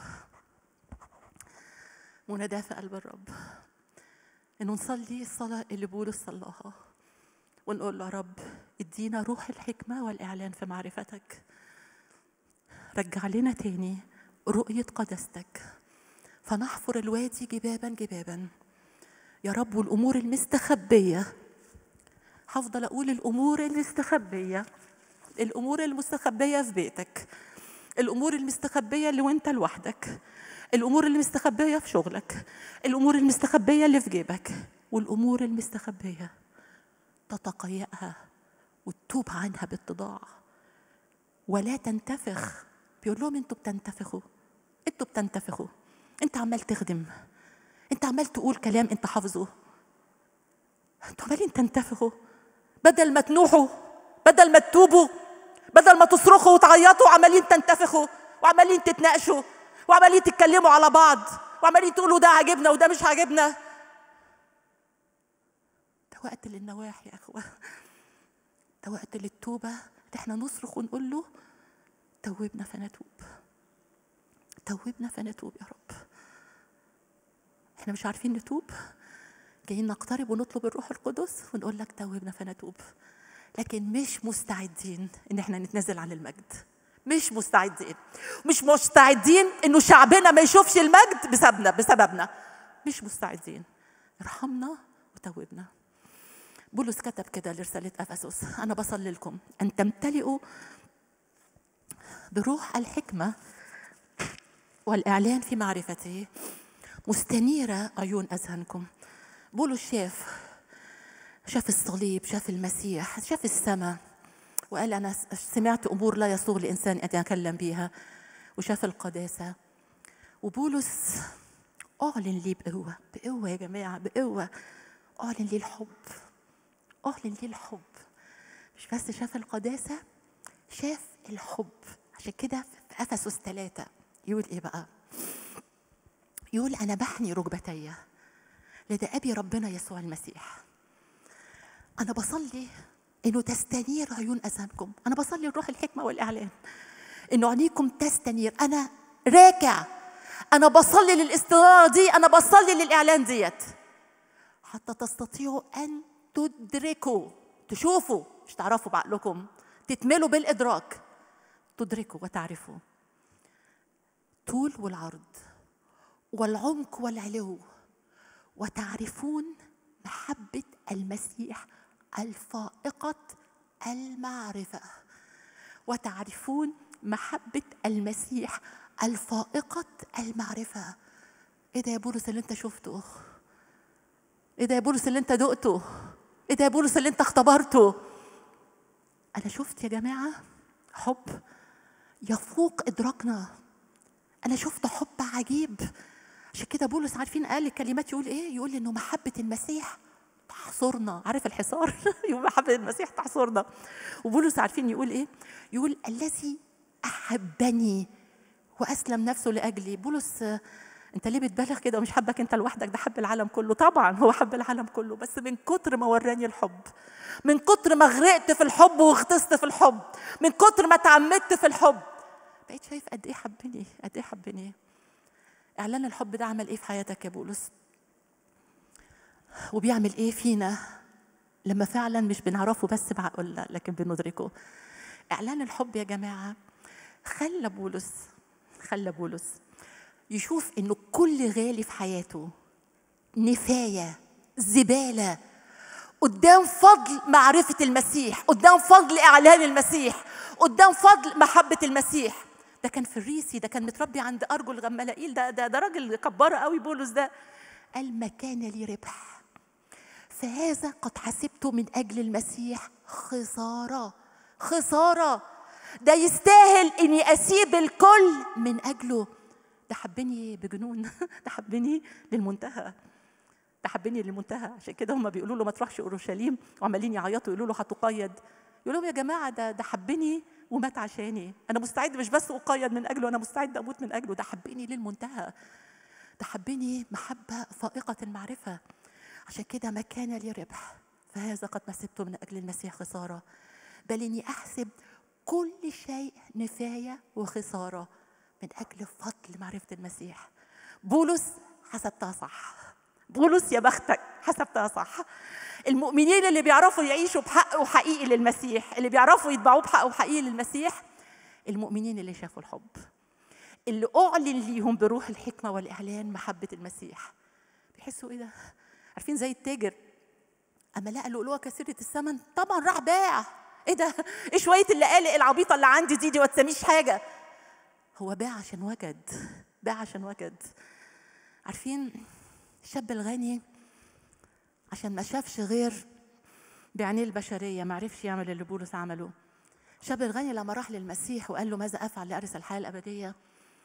مناداة في قلب الرب إنه نصلي الصلاة اللي بولس صلاها ونقول له يا رب ادينا روح الحكمة والإعلان في معرفتك رجع لنا تاني رؤية قدستك فنحفر الوادي جبابا جبابا يا رب والأمور المستخبية هفضل أقول الأمور المستخبية الأمور المستخبية في بيتك الأمور المستخبية اللي وأنت لوحدك الأمور المستخبية في شغلك الأمور المستخبية اللي في جيبك والأمور المستخبية تتقيأها وتتوب عنها باتضاع ولا تنتفخ بيقول لهم انتوا بتنتفخوا انتوا بتنتفخوا انت عمال تخدم انت عمال تقول كلام انت حافظه انتوا عمالين تنتفخوا بدل ما تنوحوا بدل ما تتوبوا بدل ما تصرخوا وتعيطوا عمالين تنتفخوا وعمالين تتناقشوا وعمالين تتكلموا على بعض وعمالين تقولوا ده عاجبنا وده مش عاجبنا ده وقت للنواح يا اخوه ده وقت للتوبه ده احنا نصرخ ونقول له توبنا فنتوب توبنا فنتوب يا رب احنا مش عارفين نتوب جايين نقترب ونطلب الروح القدس ونقول لك توبنا فنتوب لكن مش مستعدين ان احنا نتنازل عن المجد مش مستعدين مش مستعدين انه شعبنا ما يشوفش المجد بسببنا بسببنا مش مستعدين ارحمنا وتوبنا بولس كتب كده لرسالة أفسس أنا بصلي لكم أن تمتلئوا بروح الحكمة والإعلان في معرفته مستنيرة عيون أذهانكم بولس شاف شاف الصليب شاف المسيح شاف السماء وقال أنا سمعت أمور لا يصوغ لإنسان أن يتكلم بها وشاف القداسة وبولس أعلن لي بقوة بقوة يا جماعة بقوة أعلن لي الحب أعلن لي الحب مش بس شاف القداسة شاف الحب عشان كده في أفسس ثلاثة يقول إيه بقى؟ يقول أنا بحني ركبتي لدى أبي ربنا يسوع المسيح أنا بصلي إنه تستنير عيون أذهانكم أنا بصلي الروح الحكمة والإعلان إنه عينيكم تستنير أنا راكع أنا بصلي للاستنارة دي أنا بصلي للإعلان ديت حتى تستطيعوا أن تدركوا تشوفوا مش تعرفوا بعقلكم تتملوا بالإدراك تدركوا وتعرفوا طول والعرض والعمق والعلو وتعرفون محبة المسيح الفائقة المعرفة وتعرفون محبة المسيح الفائقة المعرفة ايه ده يا بولس اللي انت شفته ايه ده يا بولس اللي انت دقته ايه ده يا بولس اللي انت اختبرته انا شفت يا جماعه حب يفوق ادراكنا انا شفت حب عجيب عشان كده بولس عارفين قال الكلمات يقول ايه يقول انه محبه المسيح تحصرنا عارف الحصار يقول محبه المسيح تحصرنا وبولس عارفين يقول ايه يقول الذي احبني واسلم نفسه لاجلي بولس انت ليه بتبالغ كده ومش حبك انت لوحدك ده حب العالم كله طبعا هو حب العالم كله بس من كتر ما وراني الحب من كتر ما غرقت في الحب وغطست في الحب من كتر ما تعمدت في الحب بقيت شايف قد ايه حبني قد ايه حبني اعلان الحب ده عمل ايه في حياتك يا بولس وبيعمل ايه فينا لما فعلا مش بنعرفه بس بعقولنا لكن بندركه اعلان الحب يا جماعه خلى بولس خلى بولس يشوف انه كل غالي في حياته نفايه زباله قدام فضل معرفه المسيح قدام فضل اعلان المسيح قدام فضل محبه المسيح ده كان في الريسي ده كان متربي عند ارجل غمالائيل ده ده ده راجل كبار قوي بولس ده قال ما كان لي ربح فهذا قد حسبته من اجل المسيح خساره خساره ده يستاهل اني اسيب الكل من اجله ده حبني بجنون ده حبني للمنتهى ده حبني للمنتهى عشان كده هم بيقولوا له ما تروحش اورشليم وعمالين يعيطوا يقولوا له هتقيد يقول لهم يا جماعه ده ده حبني ومات عشاني انا مستعد مش بس اقيد من اجله انا مستعد اموت من اجله ده حبني للمنتهى ده حبني محبه فائقه المعرفه عشان كده ما كان لي ربح فهذا قد مسبته من اجل المسيح خساره بل اني احسب كل شيء نفايه وخساره من اجل فضل معرفه المسيح بولس حسبتها صح بولس يا بختك حسبتها صح المؤمنين اللي بيعرفوا يعيشوا بحق وحقيقي للمسيح اللي بيعرفوا يتبعوه بحق وحقيقي للمسيح المؤمنين اللي شافوا الحب اللي اعلن ليهم بروح الحكمه والاعلان محبه المسيح بيحسوا ايه ده عارفين زي التاجر اما لقى لؤلؤه كثيره الثمن طبعا راح باع ايه ده ايه شويه اللقالق العبيطه اللي عندي دي دي ما تسميش حاجه هو باع عشان وجد باع عشان وجد عارفين الشاب الغني عشان ما شافش غير بعينيه البشرية ما عرفش يعمل اللي بولس عمله الشاب الغني لما راح للمسيح وقال له ماذا أفعل لأرث الحياة الأبدية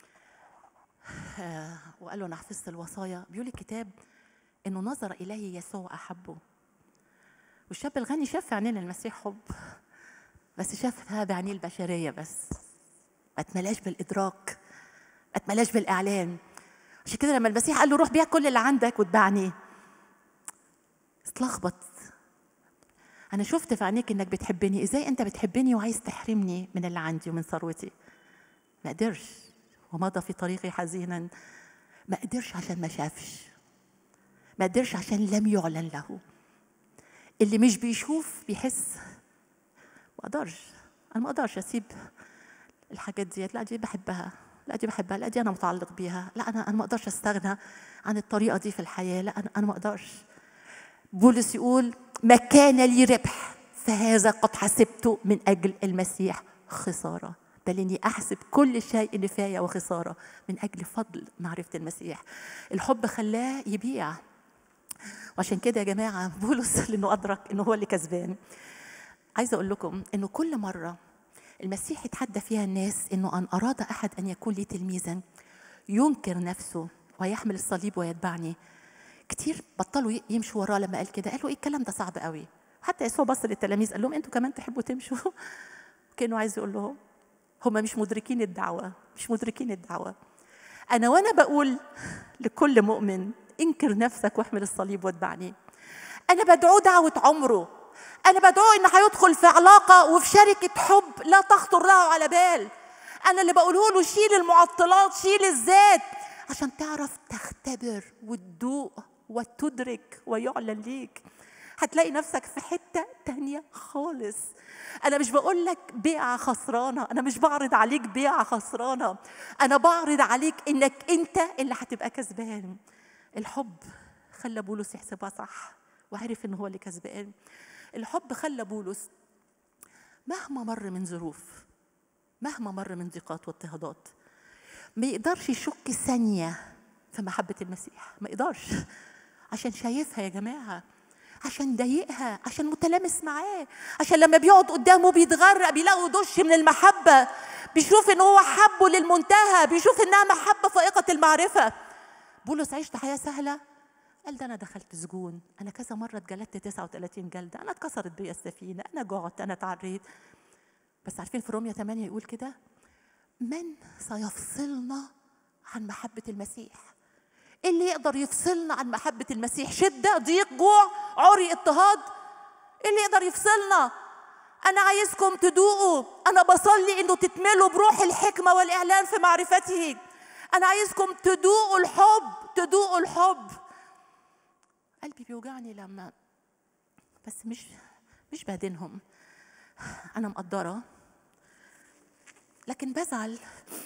آه وقال له أنا حفظت الوصايا بيقول الكتاب إنه نظر إليه يسوع أحبه والشاب الغني شاف في عينين المسيح حب بس شافها بعينيه البشرية بس ما اتملاش بالإدراك ما اتملاش بالإعلان عشان كده لما المسيح قال له روح بيع كل اللي عندك واتبعني اتلخبط انا شفت في عينيك انك بتحبني ازاي انت بتحبني وعايز تحرمني من اللي عندي ومن ثروتي ما قدرش ومضى في طريقي حزينا ما قدرش عشان ما شافش ما قدرش عشان لم يعلن له اللي مش بيشوف بيحس ما اقدرش انا ما اقدرش اسيب الحاجات ديت لا دي بحبها لا دي بحبها لا دي انا متعلق بيها لا انا انا ما اقدرش استغنى عن الطريقه دي في الحياه لا انا انا ما اقدرش بولس يقول ما كان لي ربح فهذا قد حسبته من اجل المسيح خساره بل اني احسب كل شيء نفايه وخساره من اجل فضل معرفه المسيح الحب خلاه يبيع وعشان كده يا جماعه بولس لانه ادرك انه هو اللي كسبان عايزه اقول لكم انه كل مره المسيح يتحدى فيها الناس انه ان اراد احد ان يكون لي تلميذا ينكر نفسه ويحمل الصليب ويتبعني كتير بطلوا يمشوا وراه لما قال كده قالوا ايه الكلام ده صعب قوي حتى يسوع بص للتلاميذ قال لهم انتوا كمان تحبوا تمشوا كانوا عايز يقول لهم هم مش مدركين الدعوه مش مدركين الدعوه انا وانا بقول لكل مؤمن انكر نفسك واحمل الصليب واتبعني انا بدعوه دعوه عمره انا بدعوه ان هيدخل في علاقه وفي شركه حب لا تخطر له على بال انا اللي بقوله له شيل المعطلات شيل الذات عشان تعرف تختبر وتدوق وتدرك ويعلن ليك هتلاقي نفسك في حتة تانية خالص أنا مش بقول لك بيعة خسرانة أنا مش بعرض عليك بيعة خسرانة أنا بعرض عليك إنك أنت اللي هتبقى كسبان الحب خلى بولس يحسبها صح وعرف إن هو اللي كسبان الحب خلى بولس مهما مر من ظروف مهما مر من ضيقات واضطهادات ما يقدرش يشك ثانية في محبة المسيح ما يقدرش عشان شايفها يا جماعة عشان ضايقها عشان متلامس معاه عشان لما بيقعد قدامه بيتغرق بيلاقوا دش من المحبة بيشوف ان هو حبه للمنتهى بيشوف انها محبة فائقة المعرفة بولس عشت حياة سهلة قال ده انا دخلت سجون انا كذا مرة اتجلدت 39 جلدة انا اتكسرت بيا السفينة انا جعت انا اتعريت بس عارفين في روميا 8 يقول كده من سيفصلنا عن محبة المسيح إيه اللي يقدر يفصلنا عن محبة المسيح شدة ضيق جوع عري اضطهاد إيه اللي يقدر يفصلنا أنا عايزكم تدوقوا أنا بصلي إنه تتملوا بروح الحكمة والإعلان في معرفته أنا عايزكم تدوقوا الحب تدوقوا الحب قلبي بيوجعني لما بس مش مش بهدنهم أنا مقدرة لكن بزعل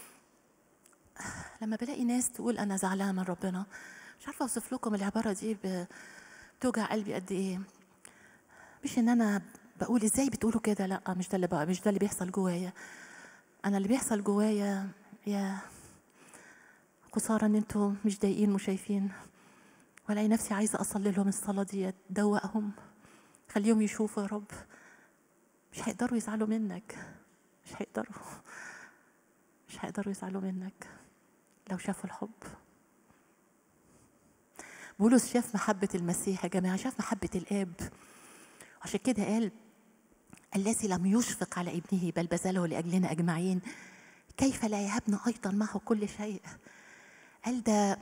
لما بلاقي ناس تقول أنا زعلانة من ربنا مش عارفة أوصف لكم العبارة دي بتوجع قلبي قد إيه مش إن أنا بقول إزاي بتقولوا كده لأ مش ده اللي بقى مش ده اللي بيحصل جوايا أنا اللي بيحصل جوايا يا خسارة إن أنتوا مش ضايقين مش شايفين ولاقي نفسي عايزة أصلي لهم الصلاة دي دوقهم خليهم يشوفوا يا رب مش هيقدروا يزعلوا منك مش هيقدروا مش هيقدروا يزعلوا منك لو شافوا الحب بولس شاف محبة المسيح يا جماعة شاف محبة الآب عشان كده قال الذي لم يشفق على ابنه بل بذله لأجلنا أجمعين كيف لا يهبنا أيضا معه كل شيء قال ده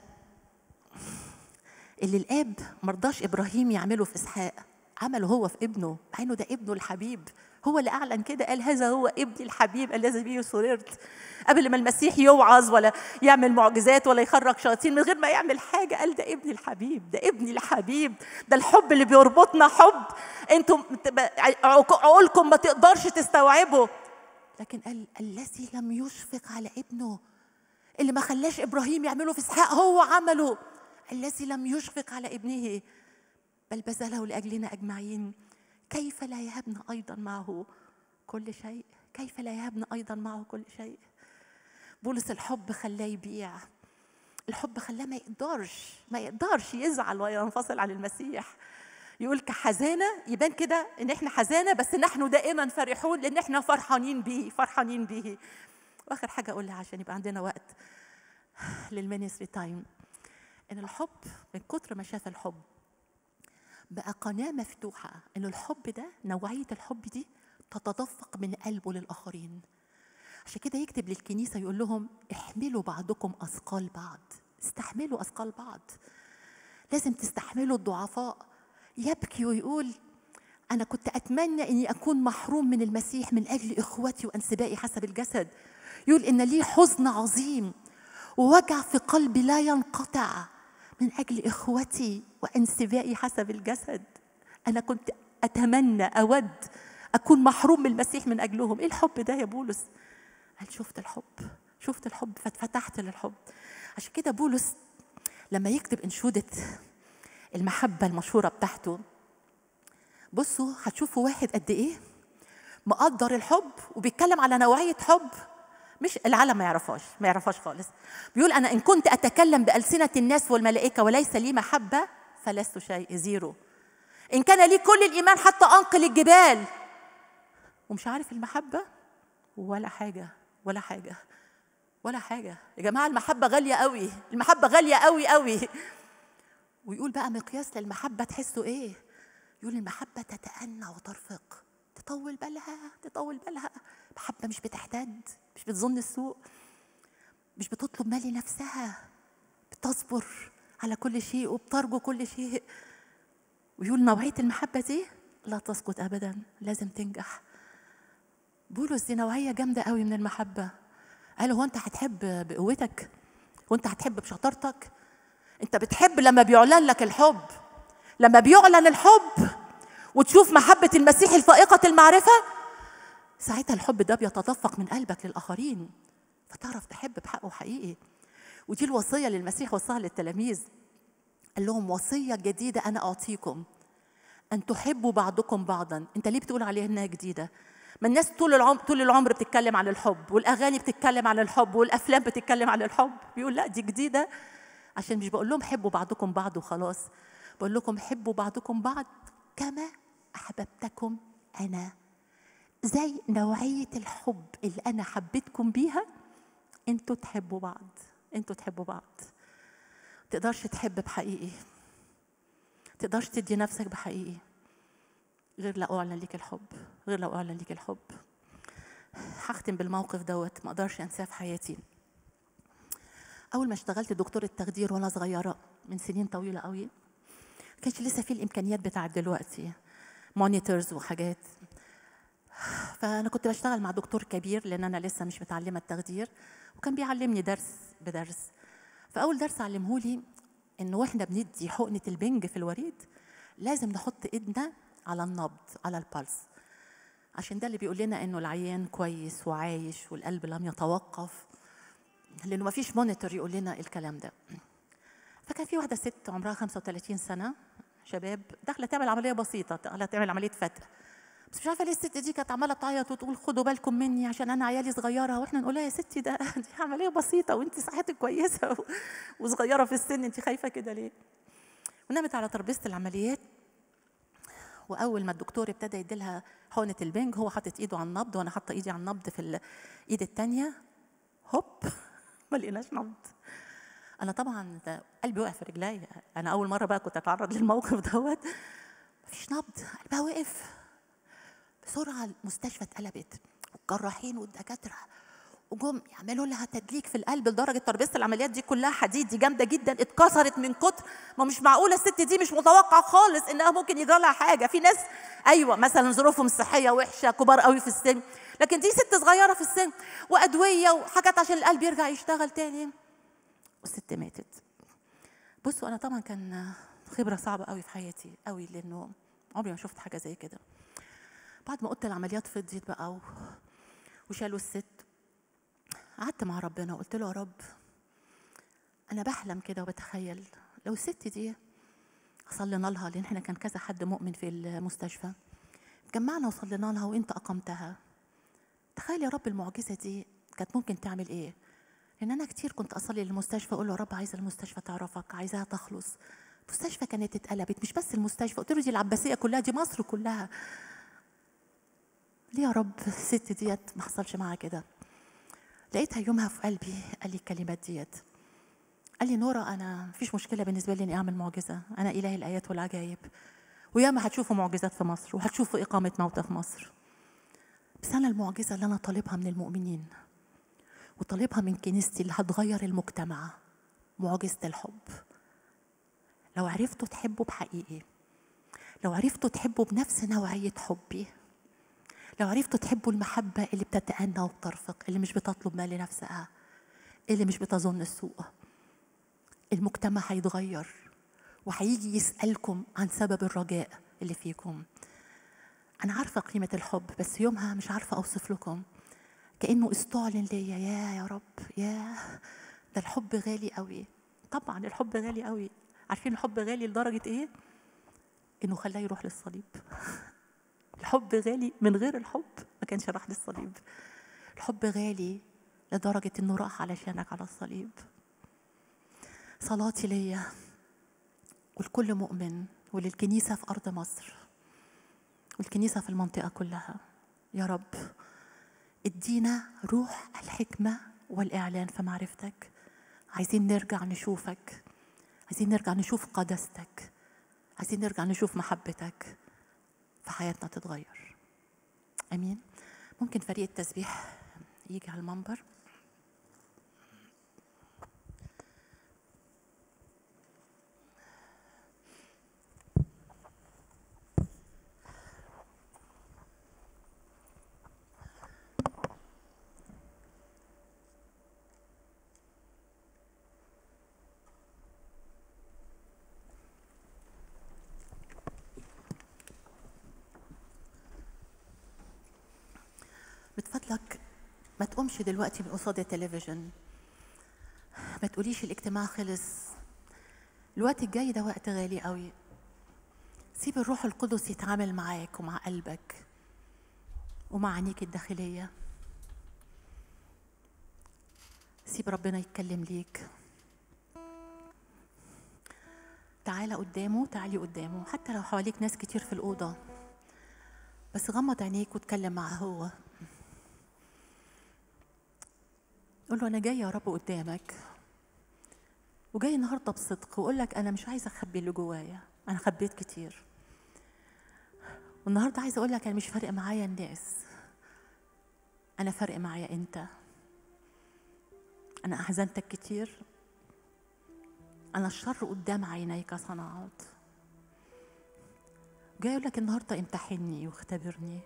اللي الآب مرضاش إبراهيم يعمله في إسحاق عمله هو في ابنه مع إنه ده ابنه الحبيب هو اللي أعلن كده قال هذا هو ابني الحبيب الذي به سررت قبل ما المسيح يوعظ ولا يعمل معجزات ولا يخرج شياطين من غير ما يعمل حاجة قال ده ابني الحبيب ده ابني الحبيب ده الحب اللي بيربطنا حب انتم عقولكم ما تقدرش تستوعبه لكن قال الذي لم يشفق على ابنه اللي ما خلاش ابراهيم يعمله في اسحاق هو عمله الذي لم يشفق على ابنه بل بذله لاجلنا اجمعين كيف لا يهبنا ايضا معه كل شيء كيف لا يهبنا ايضا معه كل شيء بولس الحب خلاه يبيع الحب خلاه ما يقدرش ما يقدرش يزعل وينفصل عن المسيح يقول كحزانه يبان كده ان احنا حزانه بس نحن دائما فرحون لان احنا فرحانين بيه فرحانين بيه واخر حاجه اقولها عشان يبقى عندنا وقت للمينستري تايم ان الحب من كتر ما شاف الحب بقى قناه مفتوحه ان الحب ده نوعيه الحب دي تتدفق من قلبه للاخرين عشان كده يكتب للكنيسه يقول لهم احملوا بعضكم اثقال بعض استحملوا اثقال بعض لازم تستحملوا الضعفاء يبكي ويقول انا كنت اتمنى اني اكون محروم من المسيح من اجل اخوتي وانسبائي حسب الجسد يقول ان لي حزن عظيم ووجع في قلبي لا ينقطع من اجل اخوتي وانسبائي حسب الجسد انا كنت اتمنى اود اكون محروم من المسيح من اجلهم ايه الحب ده يا بولس قال شفت الحب شفت الحب فاتفتحت للحب عشان كده بولس لما يكتب انشوده المحبه المشهوره بتاعته بصوا هتشوفوا واحد قد ايه مقدر الحب وبيتكلم على نوعيه حب مش العالم ما يعرفهاش ما يعرفهاش خالص بيقول انا ان كنت اتكلم بالسنه الناس والملائكه وليس لي محبه فلست شيء زيرو ان كان لي كل الايمان حتى انقل الجبال ومش عارف المحبه ولا حاجه ولا حاجه ولا حاجه يا جماعه المحبه غاليه قوي المحبه غاليه قوي قوي ويقول بقى مقياس للمحبه تحسوا ايه يقول المحبه تتأنى وترفق تطول بالها تطول بالها محبه مش بتحتد مش بتظن السوء مش بتطلب ما لنفسها بتصبر على كل شيء وبترجو كل شيء ويقول نوعيه المحبه دي لا تسقط ابدا لازم تنجح بولس دي نوعيه جامده قوي من المحبه قال هو انت هتحب بقوتك وانت هتحب بشطارتك انت بتحب لما بيعلن لك الحب لما بيعلن الحب وتشوف محبة المسيح الفائقة المعرفة ساعتها الحب ده بيتدفق من قلبك للآخرين فتعرف تحب بحقه حقيقي ودي الوصية اللي المسيح وصاها للتلاميذ قال لهم وصية جديدة أنا أعطيكم أن تحبوا بعضكم بعضا أنت ليه بتقول عليها إنها جديدة ما الناس طول العمر طول العمر بتتكلم عن الحب والاغاني بتتكلم عن الحب والافلام بتتكلم عن الحب بيقول لا دي جديده عشان مش بقول لهم حبوا بعضكم بعض وخلاص بقول لكم حبوا بعضكم بعض كما احببتكم انا زي نوعيه الحب اللي انا حبيتكم بيها انتوا تحبوا بعض انتوا تحبوا بعض تقدرش تحب بحقيقي تقدرش تدي نفسك بحقيقي غير لو اعلن ليك الحب غير لو اعلن ليك الحب هختم بالموقف دوت ما اقدرش انساه في حياتي اول ما اشتغلت دكتوره تخدير وانا صغيره من سنين طويله قوي ما كانش لسه في الامكانيات بتاعت دلوقتي مونيتورز وحاجات فانا كنت بشتغل مع دكتور كبير لان انا لسه مش متعلمه التخدير وكان بيعلمني درس بدرس فاول درس علمه لي انه واحنا بندي حقنه البنج في الوريد لازم نحط ايدنا على النبض على البلس عشان ده اللي بيقول لنا انه العيان كويس وعايش والقلب لم يتوقف لانه ما فيش مونيتور يقول لنا الكلام ده فكان في واحده ست عمرها 35 سنه شباب داخله تعمل عمليه بسيطه داخله تعمل عمليه فتح بس مش عارفه ليه الست دي كانت عماله تعيط وتقول خدوا بالكم مني عشان انا عيالي صغيره واحنا نقول لها يا ستي ده دي عمليه بسيطه وانت صحتك كويسه وصغيره في السن انت خايفه كده ليه؟ ونامت على ترابيزه العمليات واول ما الدكتور ابتدى يديلها حقنه البنج هو حاطط ايده على النبض وانا حاطه ايدي على النبض في الايد الثانيه هوب ما لقيناش نبض انا طبعا قلبي وقع في رجلي انا اول مره بقى كنت اتعرض للموقف دوت مفيش نبض قلبها وقف بسرعه المستشفى اتقلبت والجراحين والدكاتره وجم يعملوا لها تدليك في القلب لدرجه ترابيزه العمليات دي كلها حديد دي جامده جدا اتكسرت من كتر ما مش معقوله الست دي مش متوقع خالص انها ممكن يجرى لها حاجه في ناس ايوه مثلا ظروفهم الصحيه وحشه كبار قوي في السن لكن دي ست صغيره في السن وادويه وحاجات عشان القلب يرجع يشتغل تاني والست ماتت بصوا انا طبعا كان خبره صعبه قوي في حياتي قوي لانه عمري ما شفت حاجه زي كده بعد ما قلت العمليات فضيت بقى و... وشالوا الست قعدت مع ربنا وقلت له يا رب انا بحلم كده وبتخيل لو الست دي صلينا لها لان احنا كان كذا حد مؤمن في المستشفى جمعنا وصلينا لها وانت اقمتها تخيل يا رب المعجزه دي كانت ممكن تعمل ايه لان انا كتير كنت اصلي للمستشفى اقول له يا رب عايزه المستشفى تعرفك عايزاها تخلص المستشفى كانت اتقلبت مش بس المستشفى قلت له دي العباسيه كلها دي مصر كلها ليه يا رب الست ديت ما حصلش معاها كده لقيتها يومها في قلبي قال لي الكلمات ديت قال لي نورا انا مفيش مشكله بالنسبه لي اني اعمل معجزه انا اله الايات والعجائب وياما هتشوفوا معجزات في مصر وهتشوفوا اقامه موتى في مصر بس انا المعجزه اللي انا طالبها من المؤمنين وطالبها من كنيستي اللي هتغير المجتمع معجزه الحب لو عرفتوا تحبوا بحقيقي لو عرفتوا تحبوا بنفس نوعيه حبي لو عرفتوا تحبوا المحبة اللي بتتأنى وبترفق اللي مش بتطلب ما لنفسها اللي مش بتظن السوء المجتمع هيتغير وهيجي يسألكم عن سبب الرجاء اللي فيكم أنا عارفة قيمة الحب بس يومها مش عارفة أوصف لكم كأنه استعلن ليا يا يا رب يا ده الحب غالي قوي طبعا الحب غالي قوي عارفين الحب غالي لدرجة إيه؟ إنه خلاه يروح للصليب الحب غالي من غير الحب ما كانش راح للصليب الحب غالي لدرجة إنه راح علشانك على الصليب صلاتي ليا ولكل مؤمن وللكنيسة في أرض مصر والكنيسة في المنطقة كلها يا رب ادينا روح الحكمة والإعلان في معرفتك عايزين نرجع نشوفك عايزين نرجع نشوف قداستك عايزين نرجع نشوف محبتك في حياتنا تتغير امين ممكن فريق التسبيح يجي على المنبر من فضلك ما تقومش دلوقتي من قصاد التلفزيون ما تقوليش الاجتماع خلص الوقت الجاي ده وقت غالي قوي سيب الروح القدس يتعامل معاك ومع قلبك ومع عينيك الداخلية سيب ربنا يتكلم ليك تعالى قدامه تعالي قدامه حتى لو حواليك ناس كتير في الأوضة بس غمض عينيك واتكلم معاه هو قول له أنا جاي يا رب قدامك وجاي النهاردة بصدق وأقول لك أنا مش عايزة أخبي اللي جوايا أنا خبيت كتير والنهاردة عايزة أقول لك أنا مش فارق معايا الناس أنا فارق معايا أنت أنا أحزنتك كتير أنا الشر قدام عينيك صنعت جاي أقول لك النهاردة امتحني واختبرني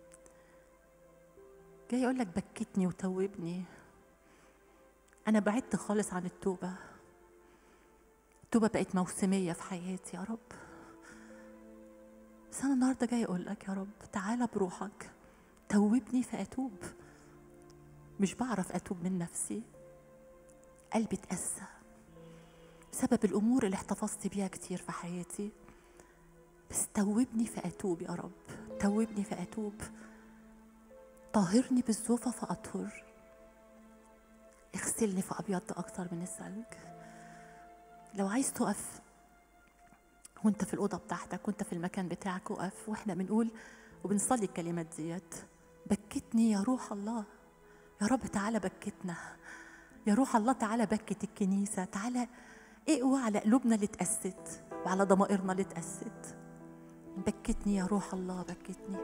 جاي أقول لك بكتني وتوبني أنا بعدت خالص عن التوبة التوبة بقت موسمية في حياتي يا رب بس أنا النهاردة جاي أقول لك يا رب تعالى بروحك توبني فأتوب مش بعرف أتوب من نفسي قلبي اتأسى بسبب الأمور اللي احتفظت بيها كتير في حياتي بس توبني فأتوب يا رب توبني فأتوب طهرني بالزوفة فأطهر اغسلني فأبيض أكتر من الثلج لو عايز تقف وانت في الأوضة بتاعتك وانت في المكان بتاعك وقف واحنا بنقول وبنصلي الكلمات ديت بكتني يا روح الله يا رب تعالى بكتنا يا روح الله تعالى بكت الكنيسة تعالى اقوى على قلوبنا اللي اتأست وعلى ضمائرنا اللي اتأست بكتني يا روح الله بكتني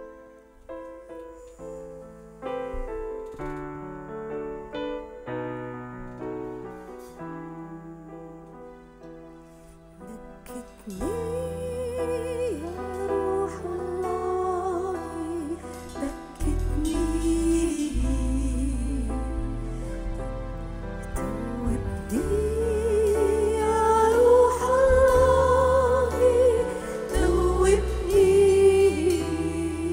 بكتني يا روح الله بكتني توبني يا روح الله توبني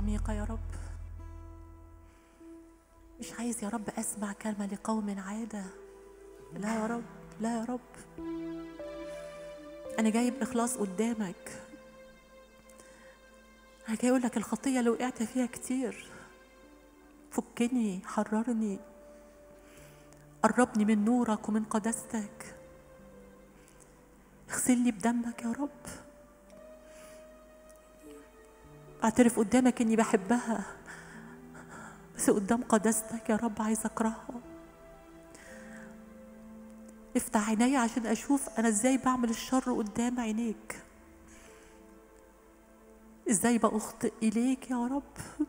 عميقة يا رب مش عايز يا رب أسمع كلمة لقوم عادة لا يا رب لا يا رب أنا جاي بإخلاص قدامك أنا جاي أقول لك الخطية اللي وقعت فيها كتير فكني حررني قربني من نورك ومن قداستك اغسلني بدمك يا رب اعترف قدامك اني بحبها بس قدام قداستك يا رب عايزه اكرهها افتح عيني عشان اشوف انا ازاي بعمل الشر قدام عينيك ازاي بأخطئ اليك يا رب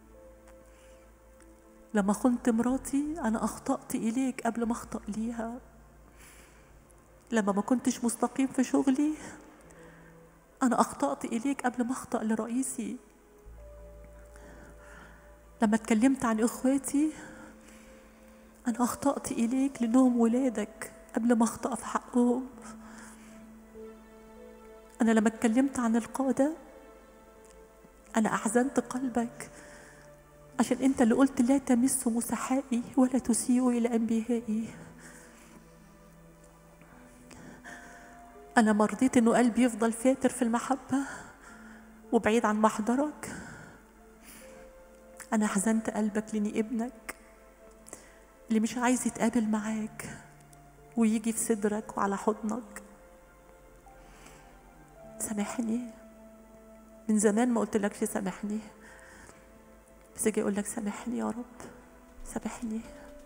لما خنت مراتي انا اخطأت اليك قبل ما اخطأ ليها لما ما كنتش مستقيم في شغلي أنا أخطأت إليك قبل ما أخطأ لرئيسي لما اتكلمت عن إخواتي أنا أخطأت إليك لأنهم ولادك قبل ما أخطأ في حقهم أنا لما اتكلمت عن القادة أنا أحزنت قلبك عشان أنت اللي قلت لا تمسوا مسحائي ولا تسيئوا إلى أنبيائي أنا ما رضيت إنه قلبي يفضل فاتر في المحبة وبعيد عن محضرك أنا حزنت قلبك لإني ابنك اللي مش عايز يتقابل معاك ويجي في صدرك وعلى حضنك سامحني من زمان ما قلتلكش سامحني بس اجي اقول لك سامحني يا رب سامحني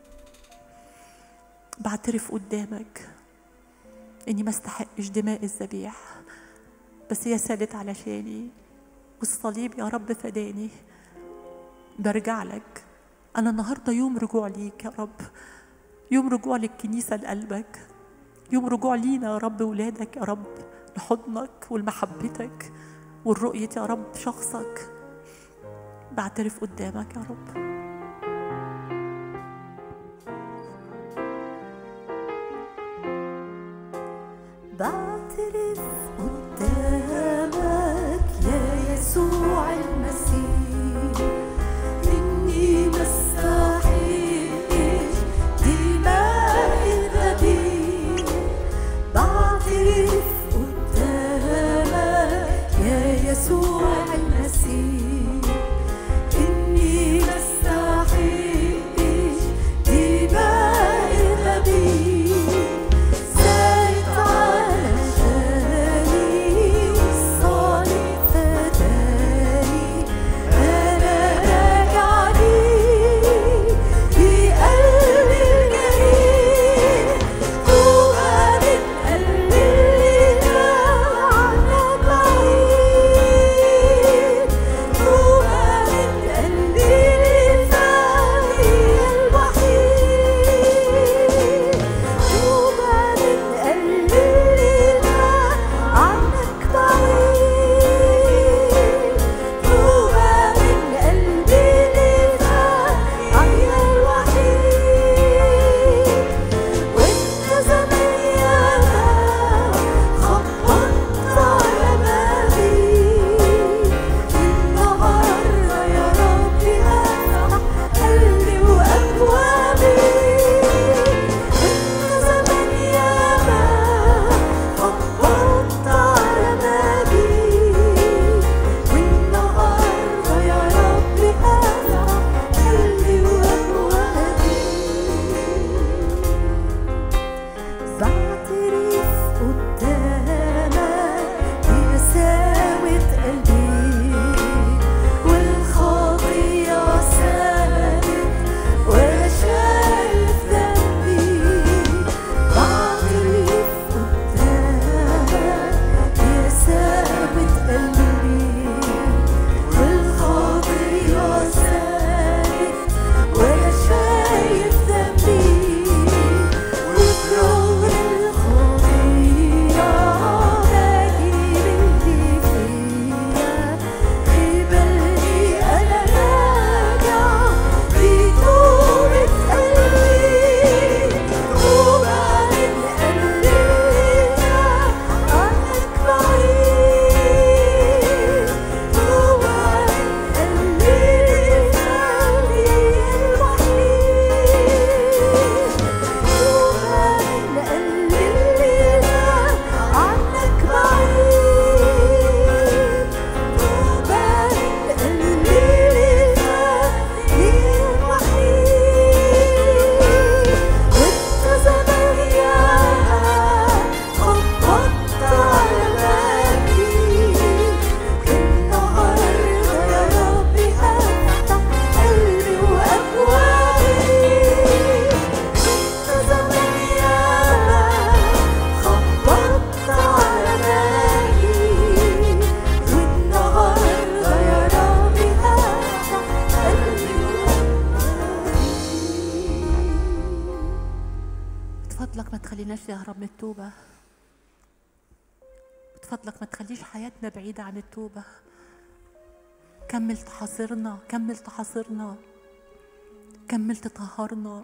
بعترف قدامك اني ما استحقش دماء الذبيح بس هي سالت علشاني والصليب يا رب فداني برجع لك انا النهارده يوم رجوع ليك يا رب يوم رجوع للكنيسه لقلبك يوم رجوع لينا يا رب ولادك يا رب لحضنك ولمحبتك والرؤية يا رب شخصك بعترف قدامك يا رب بعترف قدامك يا يسوع المسيح إني ما استحقش دماء الذبيح بعترف قدامك يا يسوع المسيح إني ما استحقش دماء الذبيح زايد علشاني تخليناش نهرب من التوبة بفضلك ما تخليش حياتنا بعيدة عن التوبة كمل تحاصرنا كمل تحاصرنا كمل تطهرنا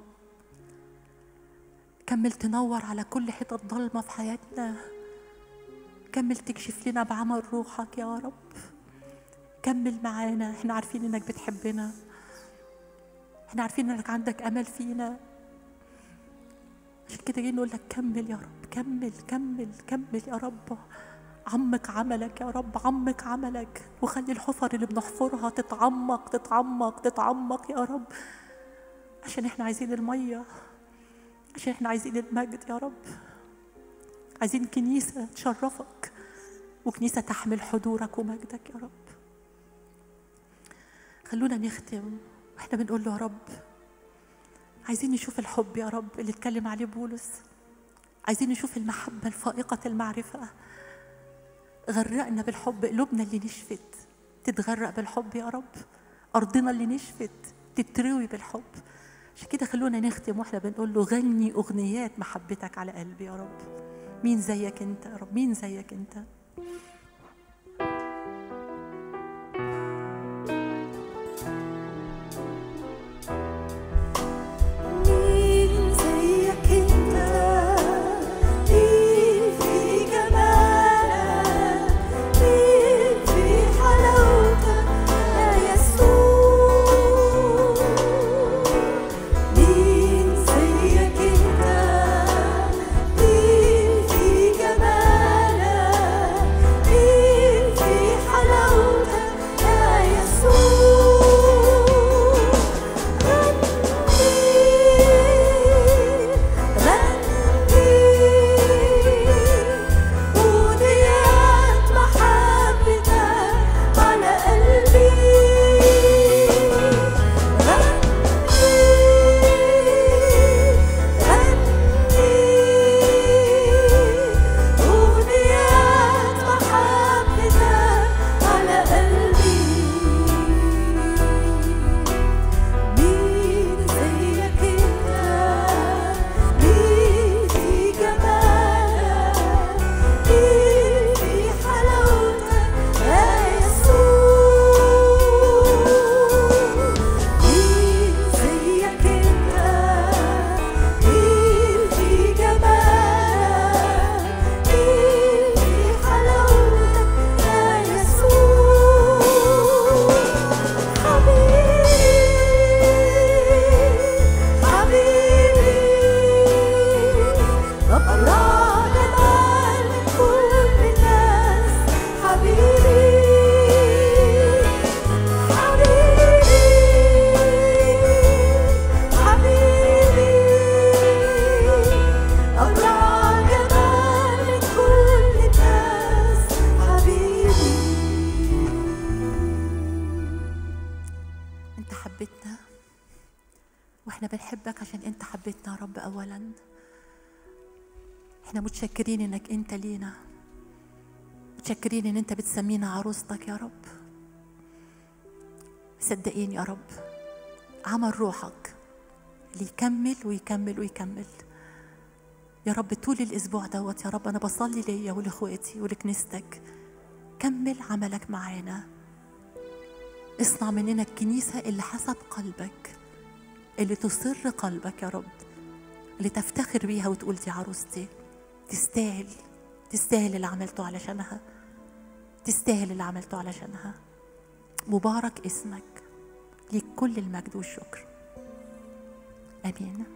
كمل تنور على كل حتت ضلمة في حياتنا كمل تكشف لنا بعمل روحك يا رب كمل معانا احنا عارفين انك بتحبنا احنا عارفين انك عندك امل فينا عشان كده جايين نقول لك كمل يا رب كمل كمل كمل يا رب عمق عملك يا رب عمق عملك وخلي الحفر اللي بنحفرها تتعمق تتعمق تتعمق يا رب عشان احنا عايزين الميه عشان احنا عايزين المجد يا رب عايزين كنيسه تشرفك وكنيسه تحمل حضورك ومجدك يا رب خلونا نختم واحنا بنقول له يا رب عايزين نشوف الحب يا رب اللي اتكلم عليه بولس عايزين نشوف المحبة الفائقة المعرفة غرقنا بالحب قلوبنا اللي نشفت تتغرق بالحب يا رب أرضنا اللي نشفت تتروي بالحب عشان كده خلونا نختم واحنا بنقول له غني أغنيات محبتك على قلبي يا رب مين زيك انت يا رب مين زيك انت مين زيك انت مين في جمالك مين في حلاوتك يا يسوع مين زيك انت مين في جمالك مين في حلاوتك يا يسوع وديات محبتك على قلبي وديات محبتك على قلبي مين زيك انت مين في جمالك مين في حلاوتك يا يسوع مين زيك انت مين في جمالك مين في حلاوتك يا يسوع حبيبي حبيبي أبرع جمال من كل الناس حبيبي حبيبي حبيبي أبرع جمال من كل الناس حبيبي انت حبيتنا واحنا بنحبك عشان انت حبيتنا يا رب اولا احنا متشكرين انك انت لينا متشكرين ان انت بتسمينا عروستك يا رب صدقين يا رب عمل روحك اللي يكمل ويكمل ويكمل يا رب طول الاسبوع دوت يا رب انا بصلي ليا ولاخواتي ولكنيستك كمل عملك معانا اصنع مننا الكنيسة اللي حسب قلبك اللي تسر قلبك يا رب اللي تفتخر بيها وتقول دي عروستي تستاهل تستاهل اللي عملته علشانها تستاهل اللي عملته علشانها مبارك اسمك ليك كل المجد والشكر امين